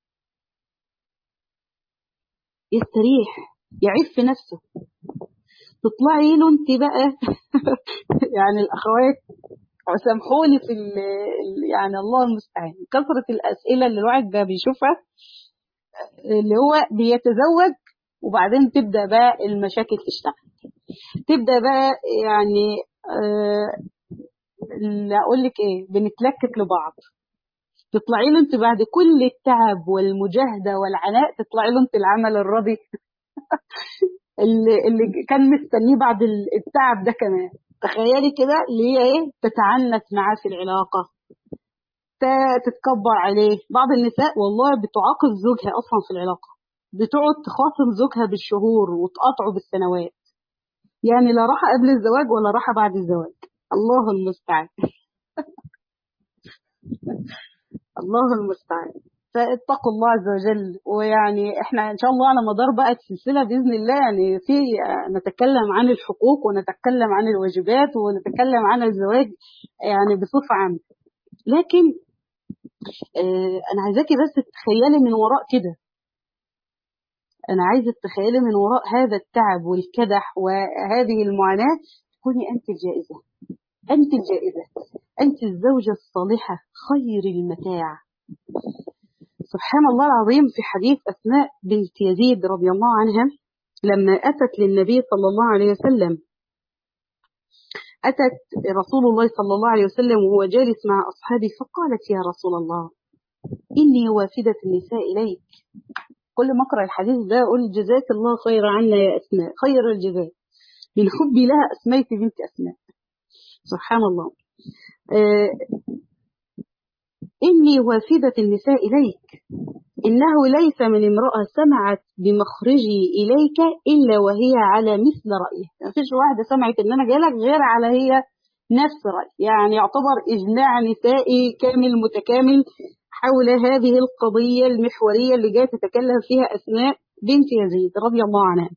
S1: يستريح يعف في نفسه تطلعي له انت بقى يعني الاخوات سامحوني في ال يعني الله المستعان كثرة الأسئلة اللي الواحد ده بيشوفها اللي هو بيتزوج وبعدين تبدأ بقى المشاكل تشتغل تبدأ بقى يعني آه اللي أقول لك إيه بنتلكك لبعض تطلعي له انت بعد كل التعب والمجاهدة والعناء تطلعي له انت العمل الراضي اللي, اللي كان مستنيه بعد التعب ده كمان تخيلي كده اللي هي ايه تتعنت معاه في العلاقة تتكبر عليه بعض النساء والله بتعاقب زوجها اصلا في العلاقة بتقعد تخاصم زوجها بالشهور وتقاطعه بالسنوات يعني لا راحة قبل الزواج ولا راحة بعد الزواج الله المستعان الله المستعان فاتقوا الله عز وجل ويعني احنا ان شاء الله على مدار بقى السلسله باذن الله يعني في نتكلم عن الحقوق ونتكلم عن الواجبات ونتكلم عن الزواج يعني بصفه عامه لكن اه انا عايزاكي بس تتخيلي من وراء كده انا عايزه تتخيلي من وراء هذا التعب والكدح وهذه المعاناه تكوني انت الجائزه انت الجائزه انت الزوجه الصالحه خير المتاع سبحان الله العظيم في حديث أسماء بنت يزيد رضي الله عنها لما أتت للنبي صلى الله عليه وسلم أتت رسول الله صلى الله عليه وسلم وهو جالس مع أصحابه فقالت يا رسول الله إني وافدة النساء إليك كل ما أقرأ الحديث ده أقول جزاك الله خير عنا يا أسماء خير الجزاء من حبي لها أسميت بنت أسماء سبحان الله آه إني وافدة النساء إليك إنه ليس من امرأة سمعت بمخرجي إليك إلا وهي على مثل رأيه ما فيش واحدة سمعت إن أنا جايلك غير على هي نفس رأي يعني يعتبر إجماع نسائي كامل متكامل حول هذه القضية المحورية اللي جاء تتكلم فيها أسماء بنت يزيد رضي الله عنها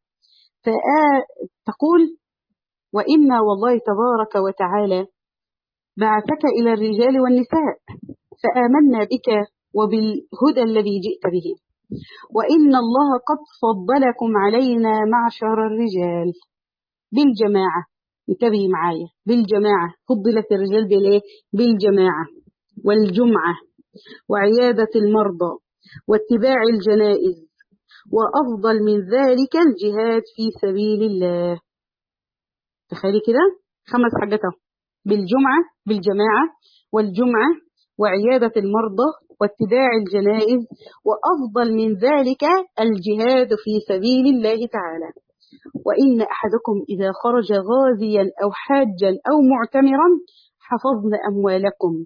S1: فتقول وإنا والله تبارك وتعالى بعثك إلى الرجال والنساء فآمنا بك وبالهدى الذي جئت به وإن الله قد فضلكم علينا معشر الرجال بالجماعة انتبهي معايا بالجماعة فضلت الرجال بالايه بالجماعة والجمعة وعيادة المرضى واتباع الجنائز وأفضل من ذلك الجهاد في سبيل الله تخيلي كده خمس حاجات بالجمعة بالجماعة والجمعة وعيادة المرضى واتباع الجنائز وأفضل من ذلك الجهاد في سبيل الله تعالى وإن أحدكم إذا خرج غازيا أو حاجا أو معتمرا حفظن أموالكم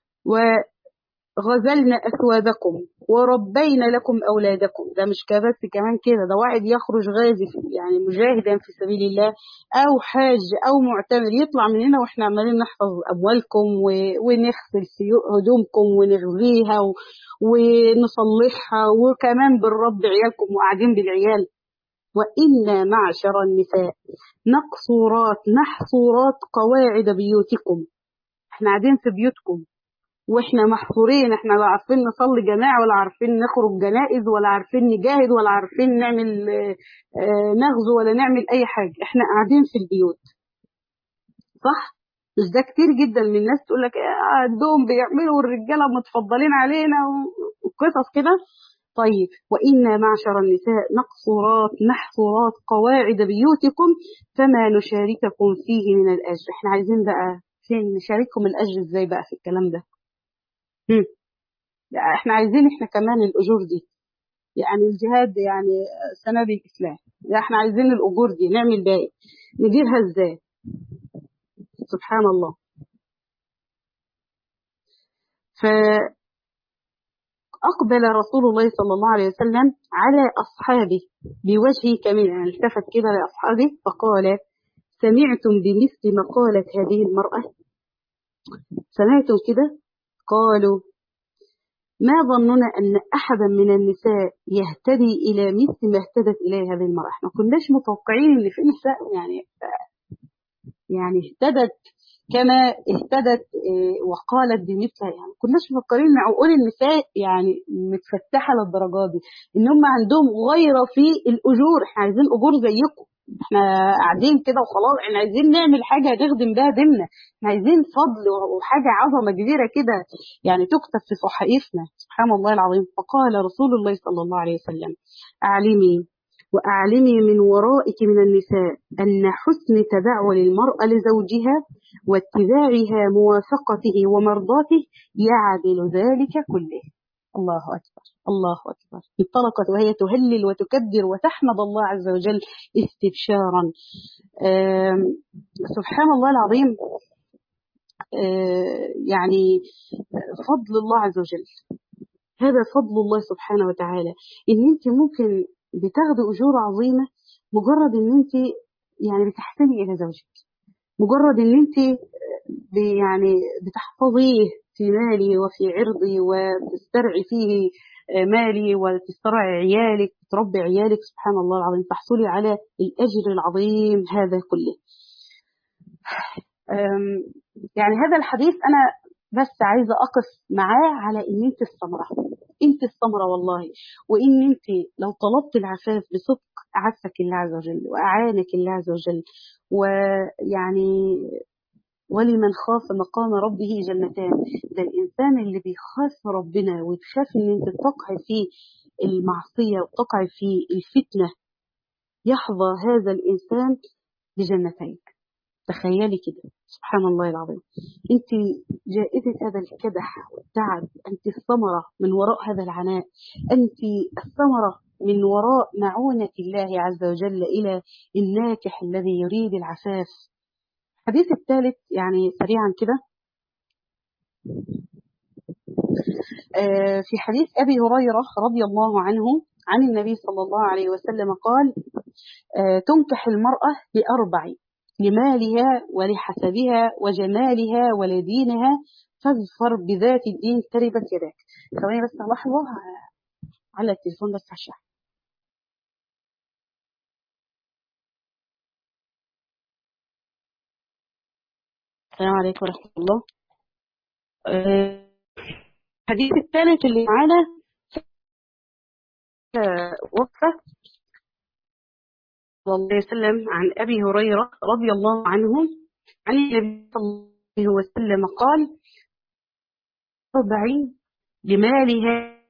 S1: وغزلن أثوابكم وربين لكم أولادكم ده مش كبس كمان كده ده واحد يخرج غازي يعني مجاهدا في سبيل الله أو حاج أو معتمر يطلع من هنا وإحنا عمالين نحفظ أموالكم ونغسل هدومكم ونغذيها ونصلحها وكمان بنرد عيالكم وقاعدين بالعيال وإنا معشر النساء نقصورات نحصورات قواعد بيوتكم احنا قاعدين في بيوتكم واحنا محصورين احنا لا عارفين نصلي جماعة ولا عارفين نخرج جنائز ولا عارفين نجاهد ولا عارفين نعمل نغزو ولا نعمل اي حاجة احنا قاعدين في البيوت صح مش ده كتير جدا من الناس تقول لك عندهم بيعملوا الرجالة متفضلين علينا وقصص كده طيب وإنا معشر النساء نقصرات نحصرات قواعد بيوتكم فما نشارككم فيه من الأجر احنا عايزين بقى فين نشارككم الأجر ازاي بقى في الكلام ده هم. احنا عايزين احنا كمان الأجور دي يعني الجهاد يعني سند الإسلام احنا عايزين الأجور دي نعمل بقى نديرها ازاي سبحان الله ف أقبل رسول الله صلى الله عليه وسلم على أصحابه بوجهه كمين يعني التفت كده لأصحابه فقال سمعتم بمثل ما قالت هذه المرأة سمعتم كده قالوا ما ظننا أن أحدا من النساء يهتدي إلى مثل ما اهتدت إليه هذه المرأة احنا كناش متوقعين أن في نساء يعني يعني اهتدت كما اهتدت وقالت بمثلها يعني كناش مفكرين ان عقول النساء يعني متفتحه للدرجه دي ان هم عندهم غيره في الاجور احنا عايزين اجور زيكم احنا قاعدين كده وخلاص احنا عايزين نعمل حاجه نخدم بها ديننا احنا عايزين فضل وحاجه عظمه كبيره كده يعني تكتب في صحائفنا سبحان الله العظيم فقال رسول الله صلى الله عليه وسلم اعلمي وأعلمي من ورائك من النساء أن حسن تبعل المرأة لزوجها واتباعها موافقته ومرضاته يعدل ذلك كله الله أكبر الله أكبر انطلقت وهي تهلل وتكبر وتحمد الله عز وجل استبشارا سبحان الله العظيم يعني فضل الله عز وجل هذا فضل الله سبحانه وتعالى ان انت ممكن بتاخدي اجور عظيمه مجرد ان انت يعني بتحسني الى زوجك مجرد ان انت يعني بتحفظيه في مالي وفي عرضي وتسترعي فيه مالي وتسترعي عيالك تربي عيالك سبحان الله العظيم تحصلي على الاجر العظيم هذا كله يعني هذا الحديث انا بس عايزه اقف معاه على ان انت الثمره انت الثمره والله وان انت لو طلبت العفاف بصدق اعفك الله عز وجل واعانك الله عز وجل ويعني ولمن خاف مقام ربه جنتان ده الانسان اللي بيخاف ربنا ويخاف ان انت تقعي في المعصيه وتقعي في الفتنه يحظى هذا الانسان بجنتين تخيلي كده سبحان الله العظيم انت جائزة هذا الكدح والتعب انت الثمرة من وراء هذا العناء انت الثمرة من وراء معونة الله عز وجل إلى الناكح الذي يريد العفاف الحديث الثالث يعني سريعا كده في حديث أبي هريرة رضي الله عنه عن النبي صلى الله عليه وسلم قال تنكح المرأة لأربع لمالها ولحسبها وجمالها ولدينها فاظفر بذات الدين تربت يداك ثواني بس لحظة على التليفون بس على الشحن السلام عليكم ورحمة الله الحديث الثالث اللي معانا وقفة صلى الله عليه وسلم عن أبي هريرة رضي الله عنه عن النبي صلى الله عليه وسلم قال أربعين لمالها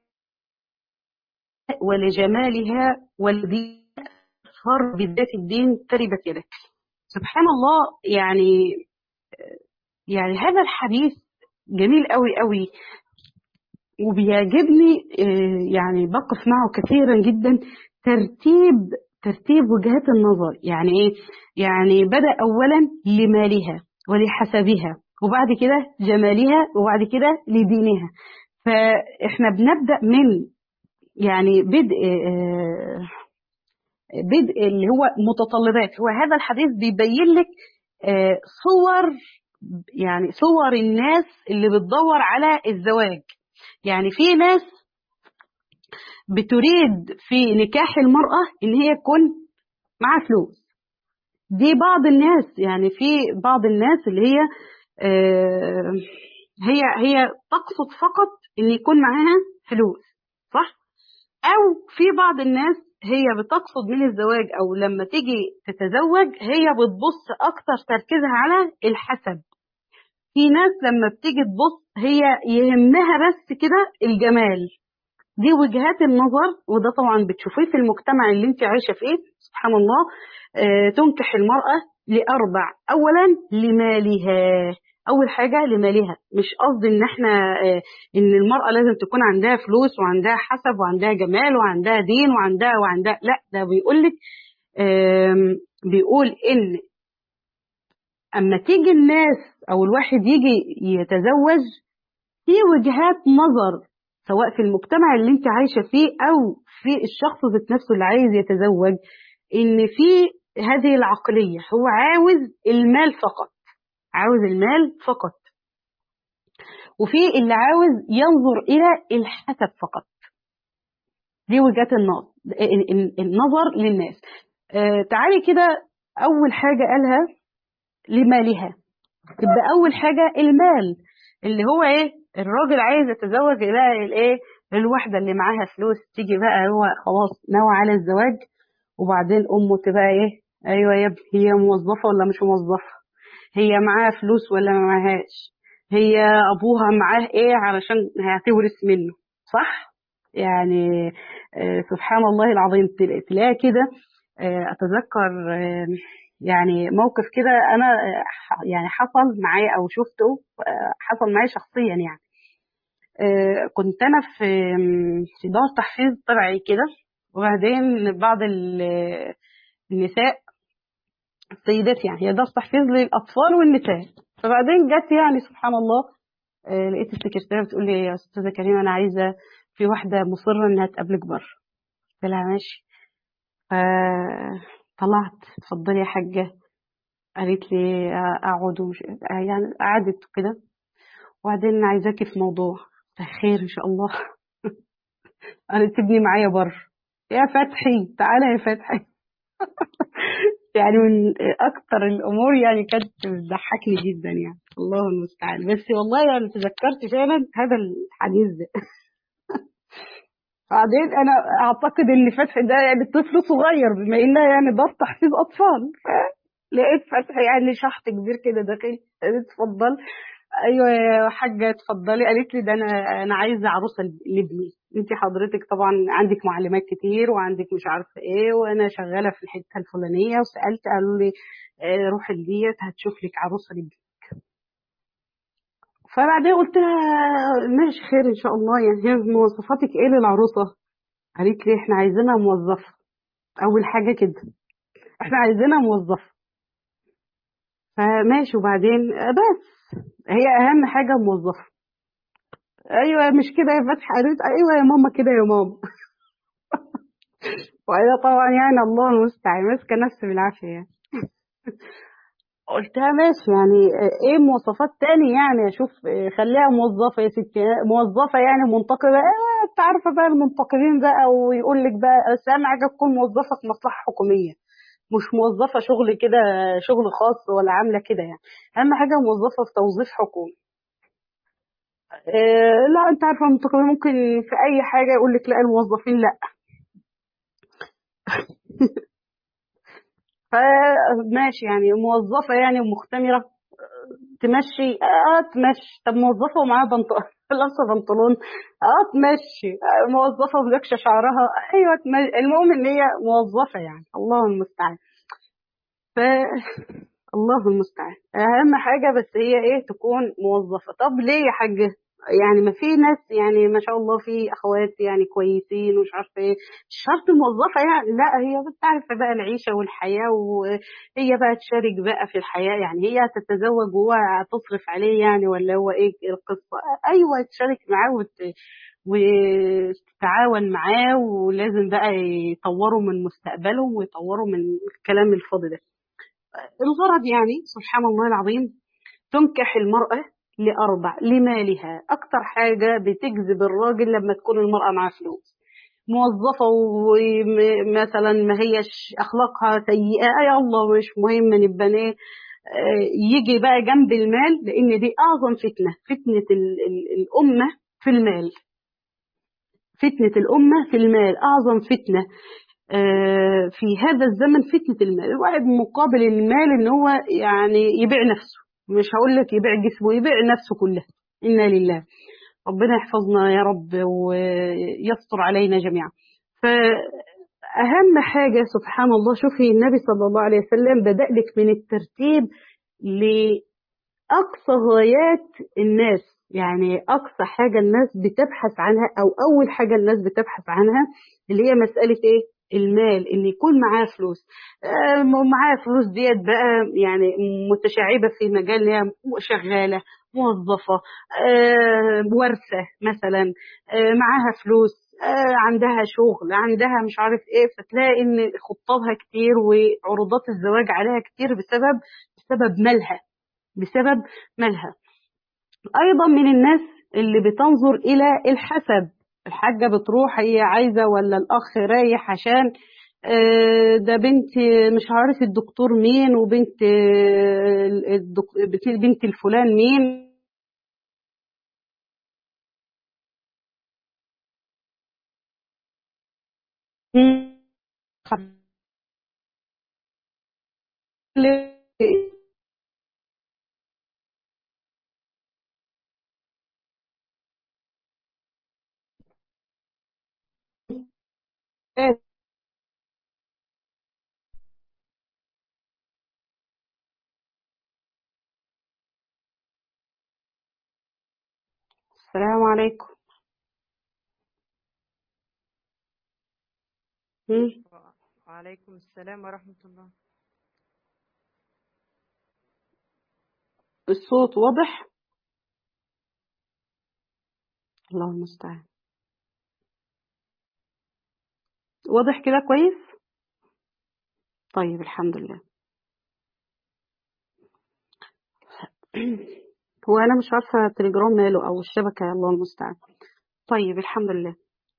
S1: ولجمالها والذي فر بذات الدين تربت يدك سبحان الله يعني يعني هذا الحديث جميل قوي قوي وبيعجبني يعني بقف معه كثيرا جدا ترتيب ترتيب وجهات النظر يعني ايه يعني بدا اولا لمالها ولحسبها وبعد كده جمالها وبعد كده لدينها فاحنا بنبدا من يعني بدء بدء اللي هو متطلبات هو هذا الحديث بيبين لك صور يعني صور الناس اللي بتدور على الزواج يعني في ناس بتريد في نكاح المرأة إن هي تكون معاها فلوس دي بعض الناس يعني في بعض الناس اللي هي آه هي هي تقصد فقط إن يكون معاها فلوس صح؟ أو في بعض الناس هي بتقصد من الزواج أو لما تيجي تتزوج هي بتبص أكتر تركيزها على الحسب في ناس لما بتيجي تبص هي يهمها بس كده الجمال دي وجهات النظر وده طبعا بتشوفيه في المجتمع اللي انت عايشه فيه سبحان الله آه تنكح المراه لاربع اولا لمالها اول حاجه لمالها مش قصدي ان احنا آه ان المراه لازم تكون عندها فلوس وعندها حسب وعندها جمال وعندها دين وعندها وعندها لا ده بيقول لك آه بيقول ان اما تيجي الناس او الواحد يجي يتزوج في وجهات نظر سواء في المجتمع اللي انت عايشه فيه او في الشخص ذات نفسه اللي عايز يتزوج ان في هذه العقليه هو عاوز المال فقط عاوز المال فقط وفي اللي عاوز ينظر الى الحسب فقط دي وجهات النظر النظر للناس آه تعالي كده اول حاجه قالها لمالها يبقى اول حاجه المال اللي هو ايه الراجل عايز يتزوج يلاقي الايه الواحده اللي معاها فلوس تيجي بقى هو خلاص ناوي على الزواج وبعدين امه تبقى ايه ايوه يا ابني هي موظفه ولا مش موظفه هي معاها فلوس ولا ما معاهاش هي ابوها معاه ايه علشان هتورث منه صح يعني آه سبحان الله العظيم تلاقي كده آه اتذكر آه يعني موقف كده انا يعني حصل معايا او شفته حصل معايا شخصيا يعني كنت انا في في دار تحفيظ طبعي كده وبعدين بعض النساء السيدات يعني هي دار تحفيظ للاطفال والنساء فبعدين جت يعني سبحان الله لقيت السكرتيره بتقول لي يا استاذه كريمه انا عايزه في واحده مصره انها تقابلك بره قلت لها ماشي طلعت اتفضلي يا حاجة قالت لي اقعد ومش يعني قعدت كده وبعدين عايزاكي في موضوع خير ان شاء الله قالت تبني معايا بره يا فتحي تعالى يا فتحي يعني من اكتر الامور يعني كانت بتضحكني جدا يعني الله المستعان بس والله يعني تذكرت فعلا هذا الحديث ده بعدين انا اعتقد ان فتحي ده يعني طفل صغير بما انها يعني دار تحفيظ اطفال لقيت فتحي يعني شحط كبير كده داخل قالت اتفضل ايوه يا حاجه اتفضلي قالت لي ده انا انا عايزه عروسه لابني انت حضرتك طبعا عندك معلومات كتير وعندك مش عارفه ايه وانا شغاله في الحته الفلانيه وسالت قالوا لي اه روحي ديت هتشوف لك عروسه لابنك فبعدين قلت لها ماشي خير ان شاء الله يعني هي مواصفاتك ايه للعروسه قالت لي احنا عايزينها موظفة اول حاجة كده احنا عايزينها موظفة فماشي وبعدين بس هي اهم حاجة موظفة ايوه مش كده يا فتحي قالت ايوه يا ماما كده يا ماما وأنا طبعا يعني الله المستعان ماسكة نفسي بالعافية يعني قلت لها ماشي يعني ايه مواصفات تاني يعني اشوف خليها موظفة يا ستي موظفة يعني منتقبة اه انت عارفة بقى المنتقبين بقى ويقول لك بقى بس اهم حاجة تكون موظفة في مصلحة حكومية مش موظفة شغل كده شغل خاص ولا عاملة كده يعني اهم حاجة موظفة في توظيف حكومي اه لا انت عارفة المنتقبين ممكن في اي حاجة يقول لك لا الموظفين لا فماشي يعني موظفة يعني مختمرة تمشي اه تمشي طب موظفة ومعاها بنطلون لابسة بنطلون اه تمشي آه موظفة وملكشة شعرها ايوه تمشي المهم ان هي موظفة يعني الله المستعان ف الله المستعان اهم حاجة بس هي ايه تكون موظفة طب ليه يا حاجة يعني ما في ناس يعني ما شاء الله في اخوات يعني كويسين ومش عارفه ايه مش شرط موظفه يعني لا هي بتعرف بقى العيشه والحياه وهي بقى تشارك بقى في الحياه يعني هي تتزوج وهو تصرف عليه يعني ولا هو ايه القصه ايوه تشارك معاه وت... وتتعاون معاه ولازم بقى يطوروا من مستقبلهم ويطوروا من الكلام الفاضي ده الغرض يعني سبحان الله العظيم تنكح المرأة لأربع لمالها أكتر حاجة بتجذب الراجل لما تكون المرأة معاه فلوس موظفة ومثلا ما هيش أخلاقها سيئة يا الله مش مهم نبقى ايه يجي بقى جنب المال لأن دي أعظم فتنة فتنة ال ال الأمة في المال فتنة الأمة في المال أعظم فتنة في هذا الزمن فتنة المال الواحد مقابل المال ان هو يعني يبيع نفسه مش هقول لك يبيع جسمه يبيع نفسه كلها إنا لله ربنا يحفظنا يا رب ويستر علينا جميعا فأهم حاجة سبحان الله شوفي النبي صلى الله عليه وسلم بدأ لك من الترتيب لأقصى غايات الناس يعني أقصى حاجة الناس بتبحث عنها أو أول حاجة الناس بتبحث عنها اللي هي مسألة إيه المال ان يكون معاه فلوس آه معاه فلوس ديت بقى يعني متشعبه في مجال هي شغاله موظفه آه ورثه مثلا آه معاها فلوس عندها شغل عندها مش عارف ايه فتلاقي ان خطابها كتير وعروضات الزواج عليها كتير بسبب بسبب مالها بسبب مالها ايضا من الناس اللي بتنظر الى الحسب الحاجة بتروح هي عايزة ولا الأخ رايح عشان ده بنت مش عارف الدكتور مين وبنت بنت الفلان مين السلام عليكم مم.
S2: وعليكم السلام ورحمة الله
S1: الصوت واضح الله المستعان واضح كده كويس طيب الحمد لله هو انا مش عارفه التليجرام ماله او الشبكه الله المستعان طيب الحمد لله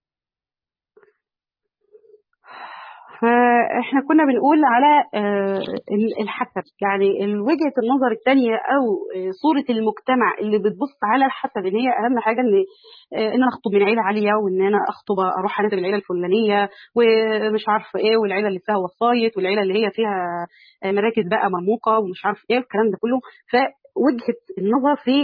S1: فاحنا كنا بنقول على الحسب يعني وجهه النظر الثانيه او صوره المجتمع اللي بتبص على الحسب ان هي اهم حاجه ان ان انا اخطب من عيله عاليه وان انا اخطب اروح اناسب العيله الفلانيه ومش عارفه ايه والعيله اللي فيها وسايط والعيله اللي هي فيها مراكز بقى مرموقه ومش عارف ايه الكلام ده كله فوجهه النظر في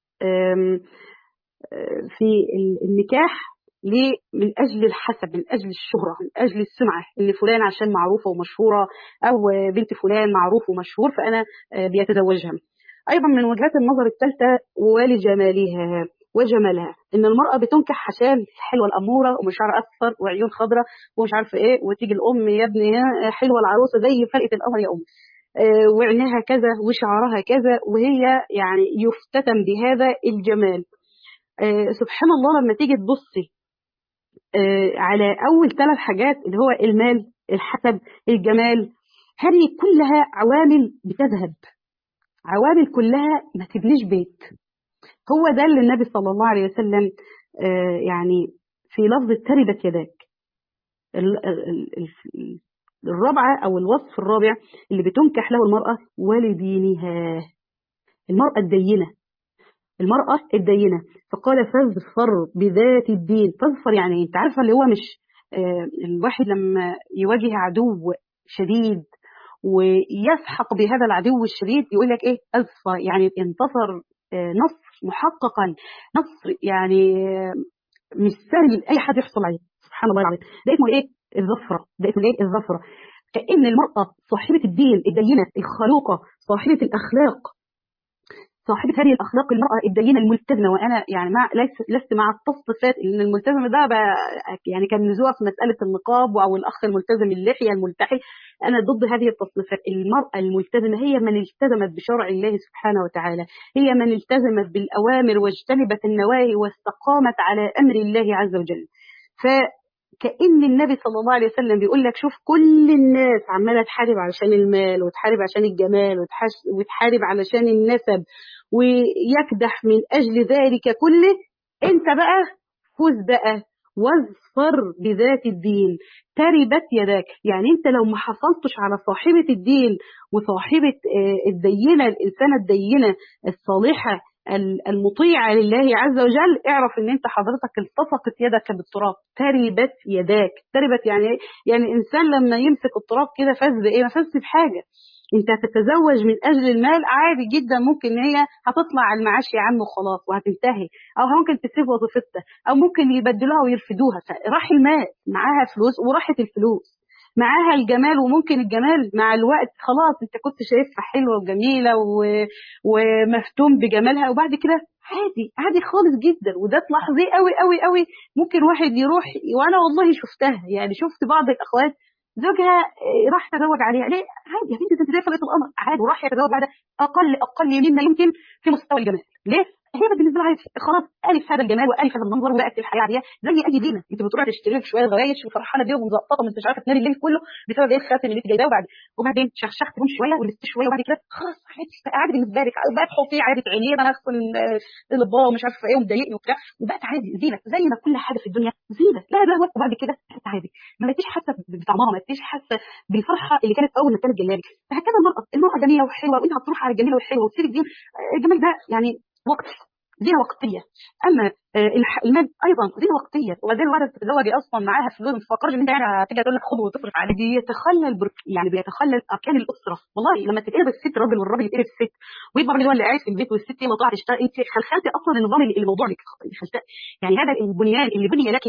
S1: في النكاح ليه من أجل الحسب من أجل الشهرة من أجل السمعة اللي فلان عشان معروفة ومشهورة أو بنت فلان معروف ومشهور فأنا بيتزوجها أيضا من وجهات النظر الثالثة ولجمالها وجمالها ان المراه بتنكح عشان حلوه الاموره ومشعر اصفر وعيون خضراء ومش عارفه ايه وتيجي الام يا ابني ها حلوه العروسه زي فلقه القمر يا ام آه، وعينها كذا وشعرها كذا وهي يعني يفتتن بهذا الجمال آه، سبحان الله لما تيجي تبصي آه، على اول ثلاث حاجات اللي هو المال الحسب الجمال هذه كلها عوامل بتذهب عوامل كلها ما تبنيش بيت هو ده اللي النبي صلى الله عليه وسلم آه، يعني في لفظ تربت يداك ال- ال- ال- الرابعة أو الوصف الرابع اللي بتنكح له المرأة ولدينها المرأة الدينة المرأة الدينة فقال فاظفر بذات الدين فاظفر يعني انت عارفة اللي هو مش آه، الواحد لما يواجه عدو شديد ويسحق بهذا العدو الشديد يقول لك ايه اظفر يعني انتصر آه، نصر محققا نصر يعني آه، مش سهل اي حد يحصل عليه سبحان الله العظيم ده اسمه ايه الظفره ده اسمه ايه الظفره كأن المرأة صاحبة الدين الدينة الخلوقة صاحبة الأخلاق صاحبة هذه الأخلاق المرأة الدينة الملتزمة وأنا يعني مع ليس لست مع التصنيفات إن الملتزم ده بقى يعني كان نزوع في مسألة النقاب أو الأخ الملتزم اللحية الملتحي أنا ضد هذه التصنيفات المرأة الملتزمة هي من التزمت بشرع الله سبحانه وتعالى هي من التزمت بالأوامر واجتنبت النواهي واستقامت على أمر الله عز وجل فكأن النبي صلى الله عليه وسلم بيقول لك شوف كل الناس عمالة تحارب علشان المال وتحارب عشان الجمال وتحش- وتحارب علشان النسب ويكدح من أجل ذلك كله أنت بقى فوز بقى واظفر بذات الدين تربت يداك يعني انت لو ما حصلتش على صاحبة الدين وصاحبة آه، الدينة الإنسانة الدينة الصالحة ال- المطيعة لله عز وجل اعرف ان انت حضرتك التصقت يدك بالتراب تربت يداك تربت يعني ايه؟ يعني انسان لما يمسك التراب كده فاز بايه ما فازش بحاجة انت هتتزوج من اجل المال عادي جدا ممكن ان هي هتطلع على المعاش يا عم وخلاص وهتنتهي او ممكن تسيب وظيفتها او ممكن يبدلوها ويرفدوها راح المال معاها فلوس وراحت الفلوس معاها الجمال وممكن الجمال مع الوقت خلاص انت كنت شايفها حلوه وجميله و... ومفتون بجمالها وبعد كده عادي عادي خالص جدا وده تلاحظيه قوي قوي قوي ممكن واحد يروح وانا والله شفتها يعني شفت بعض الاخوات زوجها آه، راح يتزوج عليها ليه عادي يا بنتي انت زي فلقة القمر عادي وراح يتزوج بعد اقل اقل مما يمكن في مستوى الجمال ليه هي بالنسبه لها خلاص الف هذا الجمال والف هذا المنظر وبقت الحياه عاديه زي اي دينه انت بتروحي تشتري لك شويه غرايش وفرحانه بيهم ومزقططه وانت مش عارفه تنامي الليل كله بسبب ايه الخاتم اللي انت جايباه وبعد وبعدين شخشختهم شويه ولبست شويه وبعد كده خلاص عادي بقى عادي بالنسبه لك بقى تحطيه عادي عينيه انا اغسل الاطباق ومش عارفه ايه ومضايقني وبتاع وبقت عادي زينه زي ما كل حاجه في الدنيا زينه لا لا وبعد كده بقت عادي ما بقتيش حاسه بطعمها ما بقتيش حاسه بالفرحه اللي كانت اول ما كانت جلابي فهكذا المراه المراه جميله وحلوه وانت هتروح على الجميله والحلوه وتسيب الدين آه، الجمال ده يعني وقت زينه وقتيه اما آه، الح- المال ايضا زينه وقتيه وبعدين الواحده بتتزوجي اصلا معاها فلوس ما تفكرش ان انت يعني هتيجي تقول لك خد وتصرف عليه بيتخلل برك يعني بيتخلل اركان الاسره والله لما تتقلب الست راجل والراجل يتقلب الست ويبقى الراجل هو اللي قاعد في البيت والست هي اللي طالعه تشتغل انت خلخلتي اصلا النظام اللي الموضوع لك خلخلت- يعني هذا البنيان اللي بني لك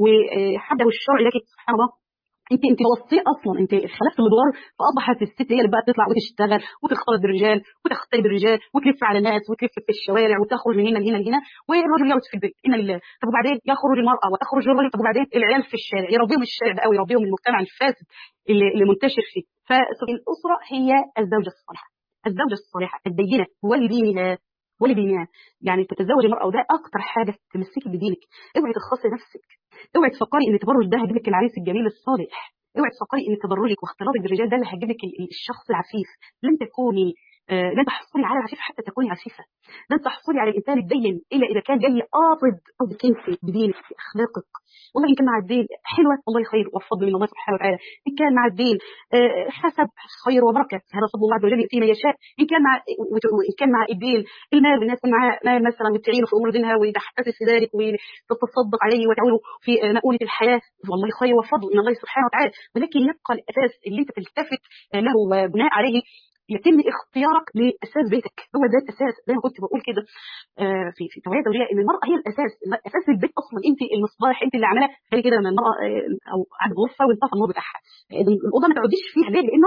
S1: وحده الشرع لك سبحان الله انت انت وصيه اصلا انت خلفت الادوار فاصبحت الست هي اللي بقى تطلع وتشتغل وتختلط بالرجال وتختلط بالرجال وتلف على الناس وتلف في الشوارع وتخرج من هنا لهنا لهنا والراجل يقعد في البيت انا لله طب وبعدين يخرج المراه وتخرج الرجل طب وبعدين العيال في الشارع يربيهم الشارع بقى ويربيهم المجتمع الفاسد اللي, اللي منتشر فيه فالاسره هي الزوجه الصالحه الزوجه الصالحه الدينه ولدينها ولدينها يعني تتزوج المراه وده اكتر حاجه تمسكي بدينك اوعي تخصي نفسك اوعي تفكري ان التبرج ده هيجيب لك العريس الجميل الصالح اوعي تفكري ان تبرجك واختلاطك بالرجال ده اللي هيجيب لك ال- الشخص العفيف لن تكوني آه لن تحصلي على العفيف حتى تكوني عفيفه لن تحصلي على الانسان الدين الا اذا كان جاي قاصد قصدك انت بدينك باخلاقك والله ان كان مع الدين حلوه والله خير والفضل من الله سبحانه وتعالى ان كان مع الدين آه حسب خير وبركه هذا فضل الله عز وجل يؤتيه من يشاء ان كان مع وان كان مع الدين المال الناس يكون معاه مال مثلا وتعينه في امور دينها وتحتفظ في ذلك وتتصدق عليه وتعوله في مؤونة الحياة والله خير وفضل من الله سبحانه وتعالى ولكن يبقى الأساس اللي أنت تلتفت له وبناء عليه يتم اختيارك لاساس بيتك هو ده الاساس زي ما كنت بقول كده آه، في في توعيه دوليه ان المراه هي الاساس اساس البيت اصلا انت المصباح انت اللي عاملاه زي كده لما المراه آه، او قاعده غرفه وانطفى النور بتاعها آه، الاوضه ما تقعديش فيها ليه؟ لانها ضلمه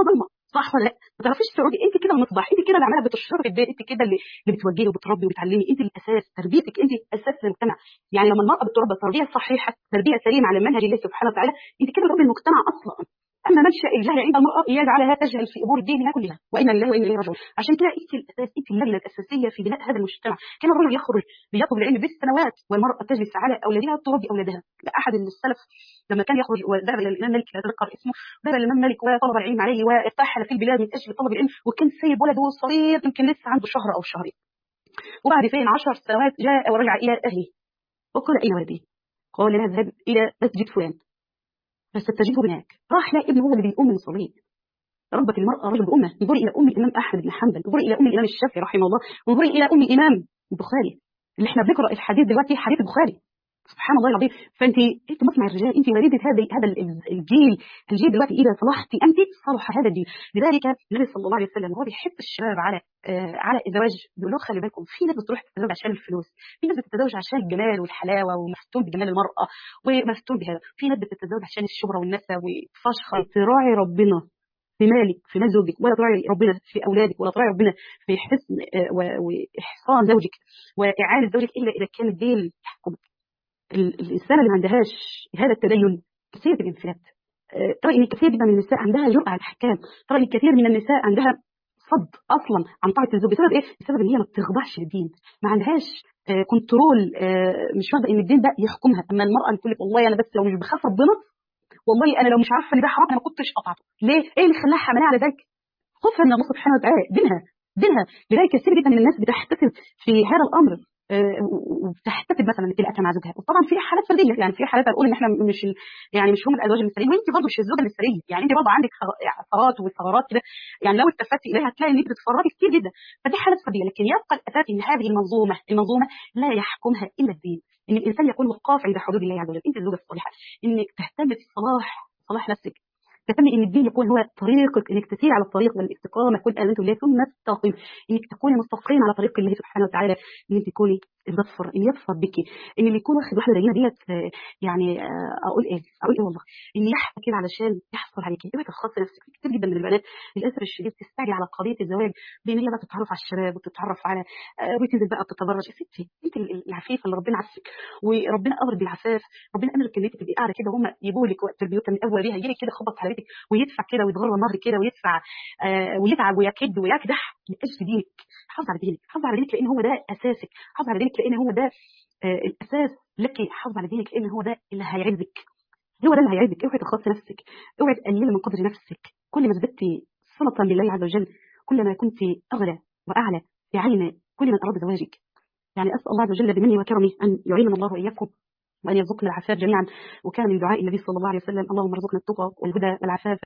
S1: صح ولا لا ما تعرفيش تقعدي انت كده المصباح انت كده اللي عماله بتشربي في البيت انت كده اللي, اللي بتوجهي وبتربي وبتعلمي انت الاساس تربيتك انت اساس المجتمع يعني لما المراه بتربى تربيه صحيحه تربيه سليمه على منهج الله سبحانه وتعالى انت كده بتربي المجتمع اصلا اما منشا الجهل عند المراه يجعلها تجهل في امور دينها كلها وانا لله وانا اليه راجعون عشان كده انت الاساس انت اللجنه الاساسيه في بناء هذا المجتمع كان الرجل يخرج ليطلب العلم بالسنوات والمراه تجلس على اولادها تربي اولادها احد السلف لما كان يخرج وذهب الى الامام مالك لا اتذكر اسمه ذهب الامام مالك وطلب العلم عليه وارتحل في البلاد من اجل طلب العلم وكان سايب ولده صغير يمكن لسه عنده شهر او شهرين وبعد فين عشر سنوات جاء ورجع الى اهله وقال اين ولدي؟ قال انا اذهب الى مسجد فلان فستجده هناك راح لا ابنه هو اللي بيقوم من الصليب ربت المرأة رجل الأمة انظري إلى أم الإمام أحمد بن حنبل انظري إلى أم الإمام الشافعي رحمه الله انظري إلى أم الإمام البخاري اللي احنا بنقرأ الحديث دلوقتي حديث البخاري سبحان الله العظيم فانت انت مصنع الرجال انت وليده هذا هذا الجيل الجيل دلوقتي اذا صلحت انت صلح هذا الجيل لذلك النبي صلى الله عليه وسلم وهو بيحب الشباب على آه على الزواج بيقول لهم خلي بالكم في ناس بتروح تتزوج عشان الفلوس في ناس بتتزوج عشان الجمال والحلاوه ومفتون بجمال المراه ومفتون بهذا في ناس بتتزوج عشان الشهره والنسب وتفشخر تراعي ربنا في مالك في مال زوجك ولا تراعي ربنا في اولادك ولا تراعي ربنا في حسن آه واحصان زوجك واعانه زوجك الا اذا كان الدين يحكمك الإنسانة اللي ما عندهاش هذا التدين كثير الانفلات ترى ان كثير من النساء عندها جرأة على الاحكام ترى ان كثير من النساء عندها صد اصلا عن طاعه الزوج بسبب ايه؟ بسبب ان هي ما بتخضعش للدين ما عندهاش آه كنترول آه مش واخده ان الدين ده يحكمها اما المراه اللي تقول لك والله انا بس لو مش بخاف ربنا والله انا لو مش عارفه ان ده حرام انا ما كنتش قطعته ليه؟ ايه اللي خلاها حملها على ذلك؟ خوفها من الله سبحانه وتعالى دينها دينها لذلك كثير جدا من الناس بتحتسب في هذا الامر وبتحتفل مثلا بتلاقيها مع زوجها وطبعا في حالات فرديه يعني في حالات هنقول ان احنا مش يعني مش هم الازواج المثاليين وانت برضه مش الزوجه المثاليه يعني انت برضه عندك ثغرات وثغرات كده يعني لو التفتي اليها هتلاقي ان انت بتتفرجي كتير جدا فدي حالات فرديه لكن يبقى الاساس ان هذه المنظومه المنظومه لا يحكمها الا الدين ان الانسان يكون وقاف عند حدود الله عز وجل انت الزوجه الصالحه انك تهتم بصلاح صلاح نفسك تهتمي ان الدين يكون هو طريقك انك تسير على الطريق والاستقامه كل امنت بالله ثم تستقيم انك تكوني مستقيم على طريق الله سبحانه وتعالى ان انت تكوني ظفر ان يظفر بك ان اللي يكون واخد واحده زينا ديت يعني اقول ايه اقول ايه والله ان يحفى كده علشان يحصل عليكي اوعي تخصصي نفسك كتير جدا من البنات للاسف الشديد تستعجل على قضيه الزواج بان هي بقى تتعرف على الشباب وتتعرف على وتنزل بقى تتبرج يا ستي انت العفيفه اللي ربنا عافك وربنا امر بالعفاف ربنا امرك ان انت تبقي قاعده كده وهم يجيبوا لك وقت البيوت من اول بيها يجي لك كده خبط على بيتك ويدفع كده ويتغرى النهر كده ويدفع آه ويتعب ويكد ويكدح لاجل دينك حافظ على دينك حافظ على دينك لان هو ده اساسك حافظ على دينك لان هو ده آه الاساس لك حافظ على دينك لان هو ده اللي هيعزك هو ده اللي هيعزك اوعي تخصصي نفسك اوعي تقللي من قدر نفسك كل ما ازددتي صله بالله عز وجل كل ما كنت اغلى واعلى في عين كل من اراد زواجك يعني اسال الله عز وجل بمنه وكرمه ان يعيننا الله واياكم وأن يرزقنا العفاف جميعا وكان من دعاء النبي صلى الله عليه وسلم اللهم ارزقنا التقى والهدى والعفاف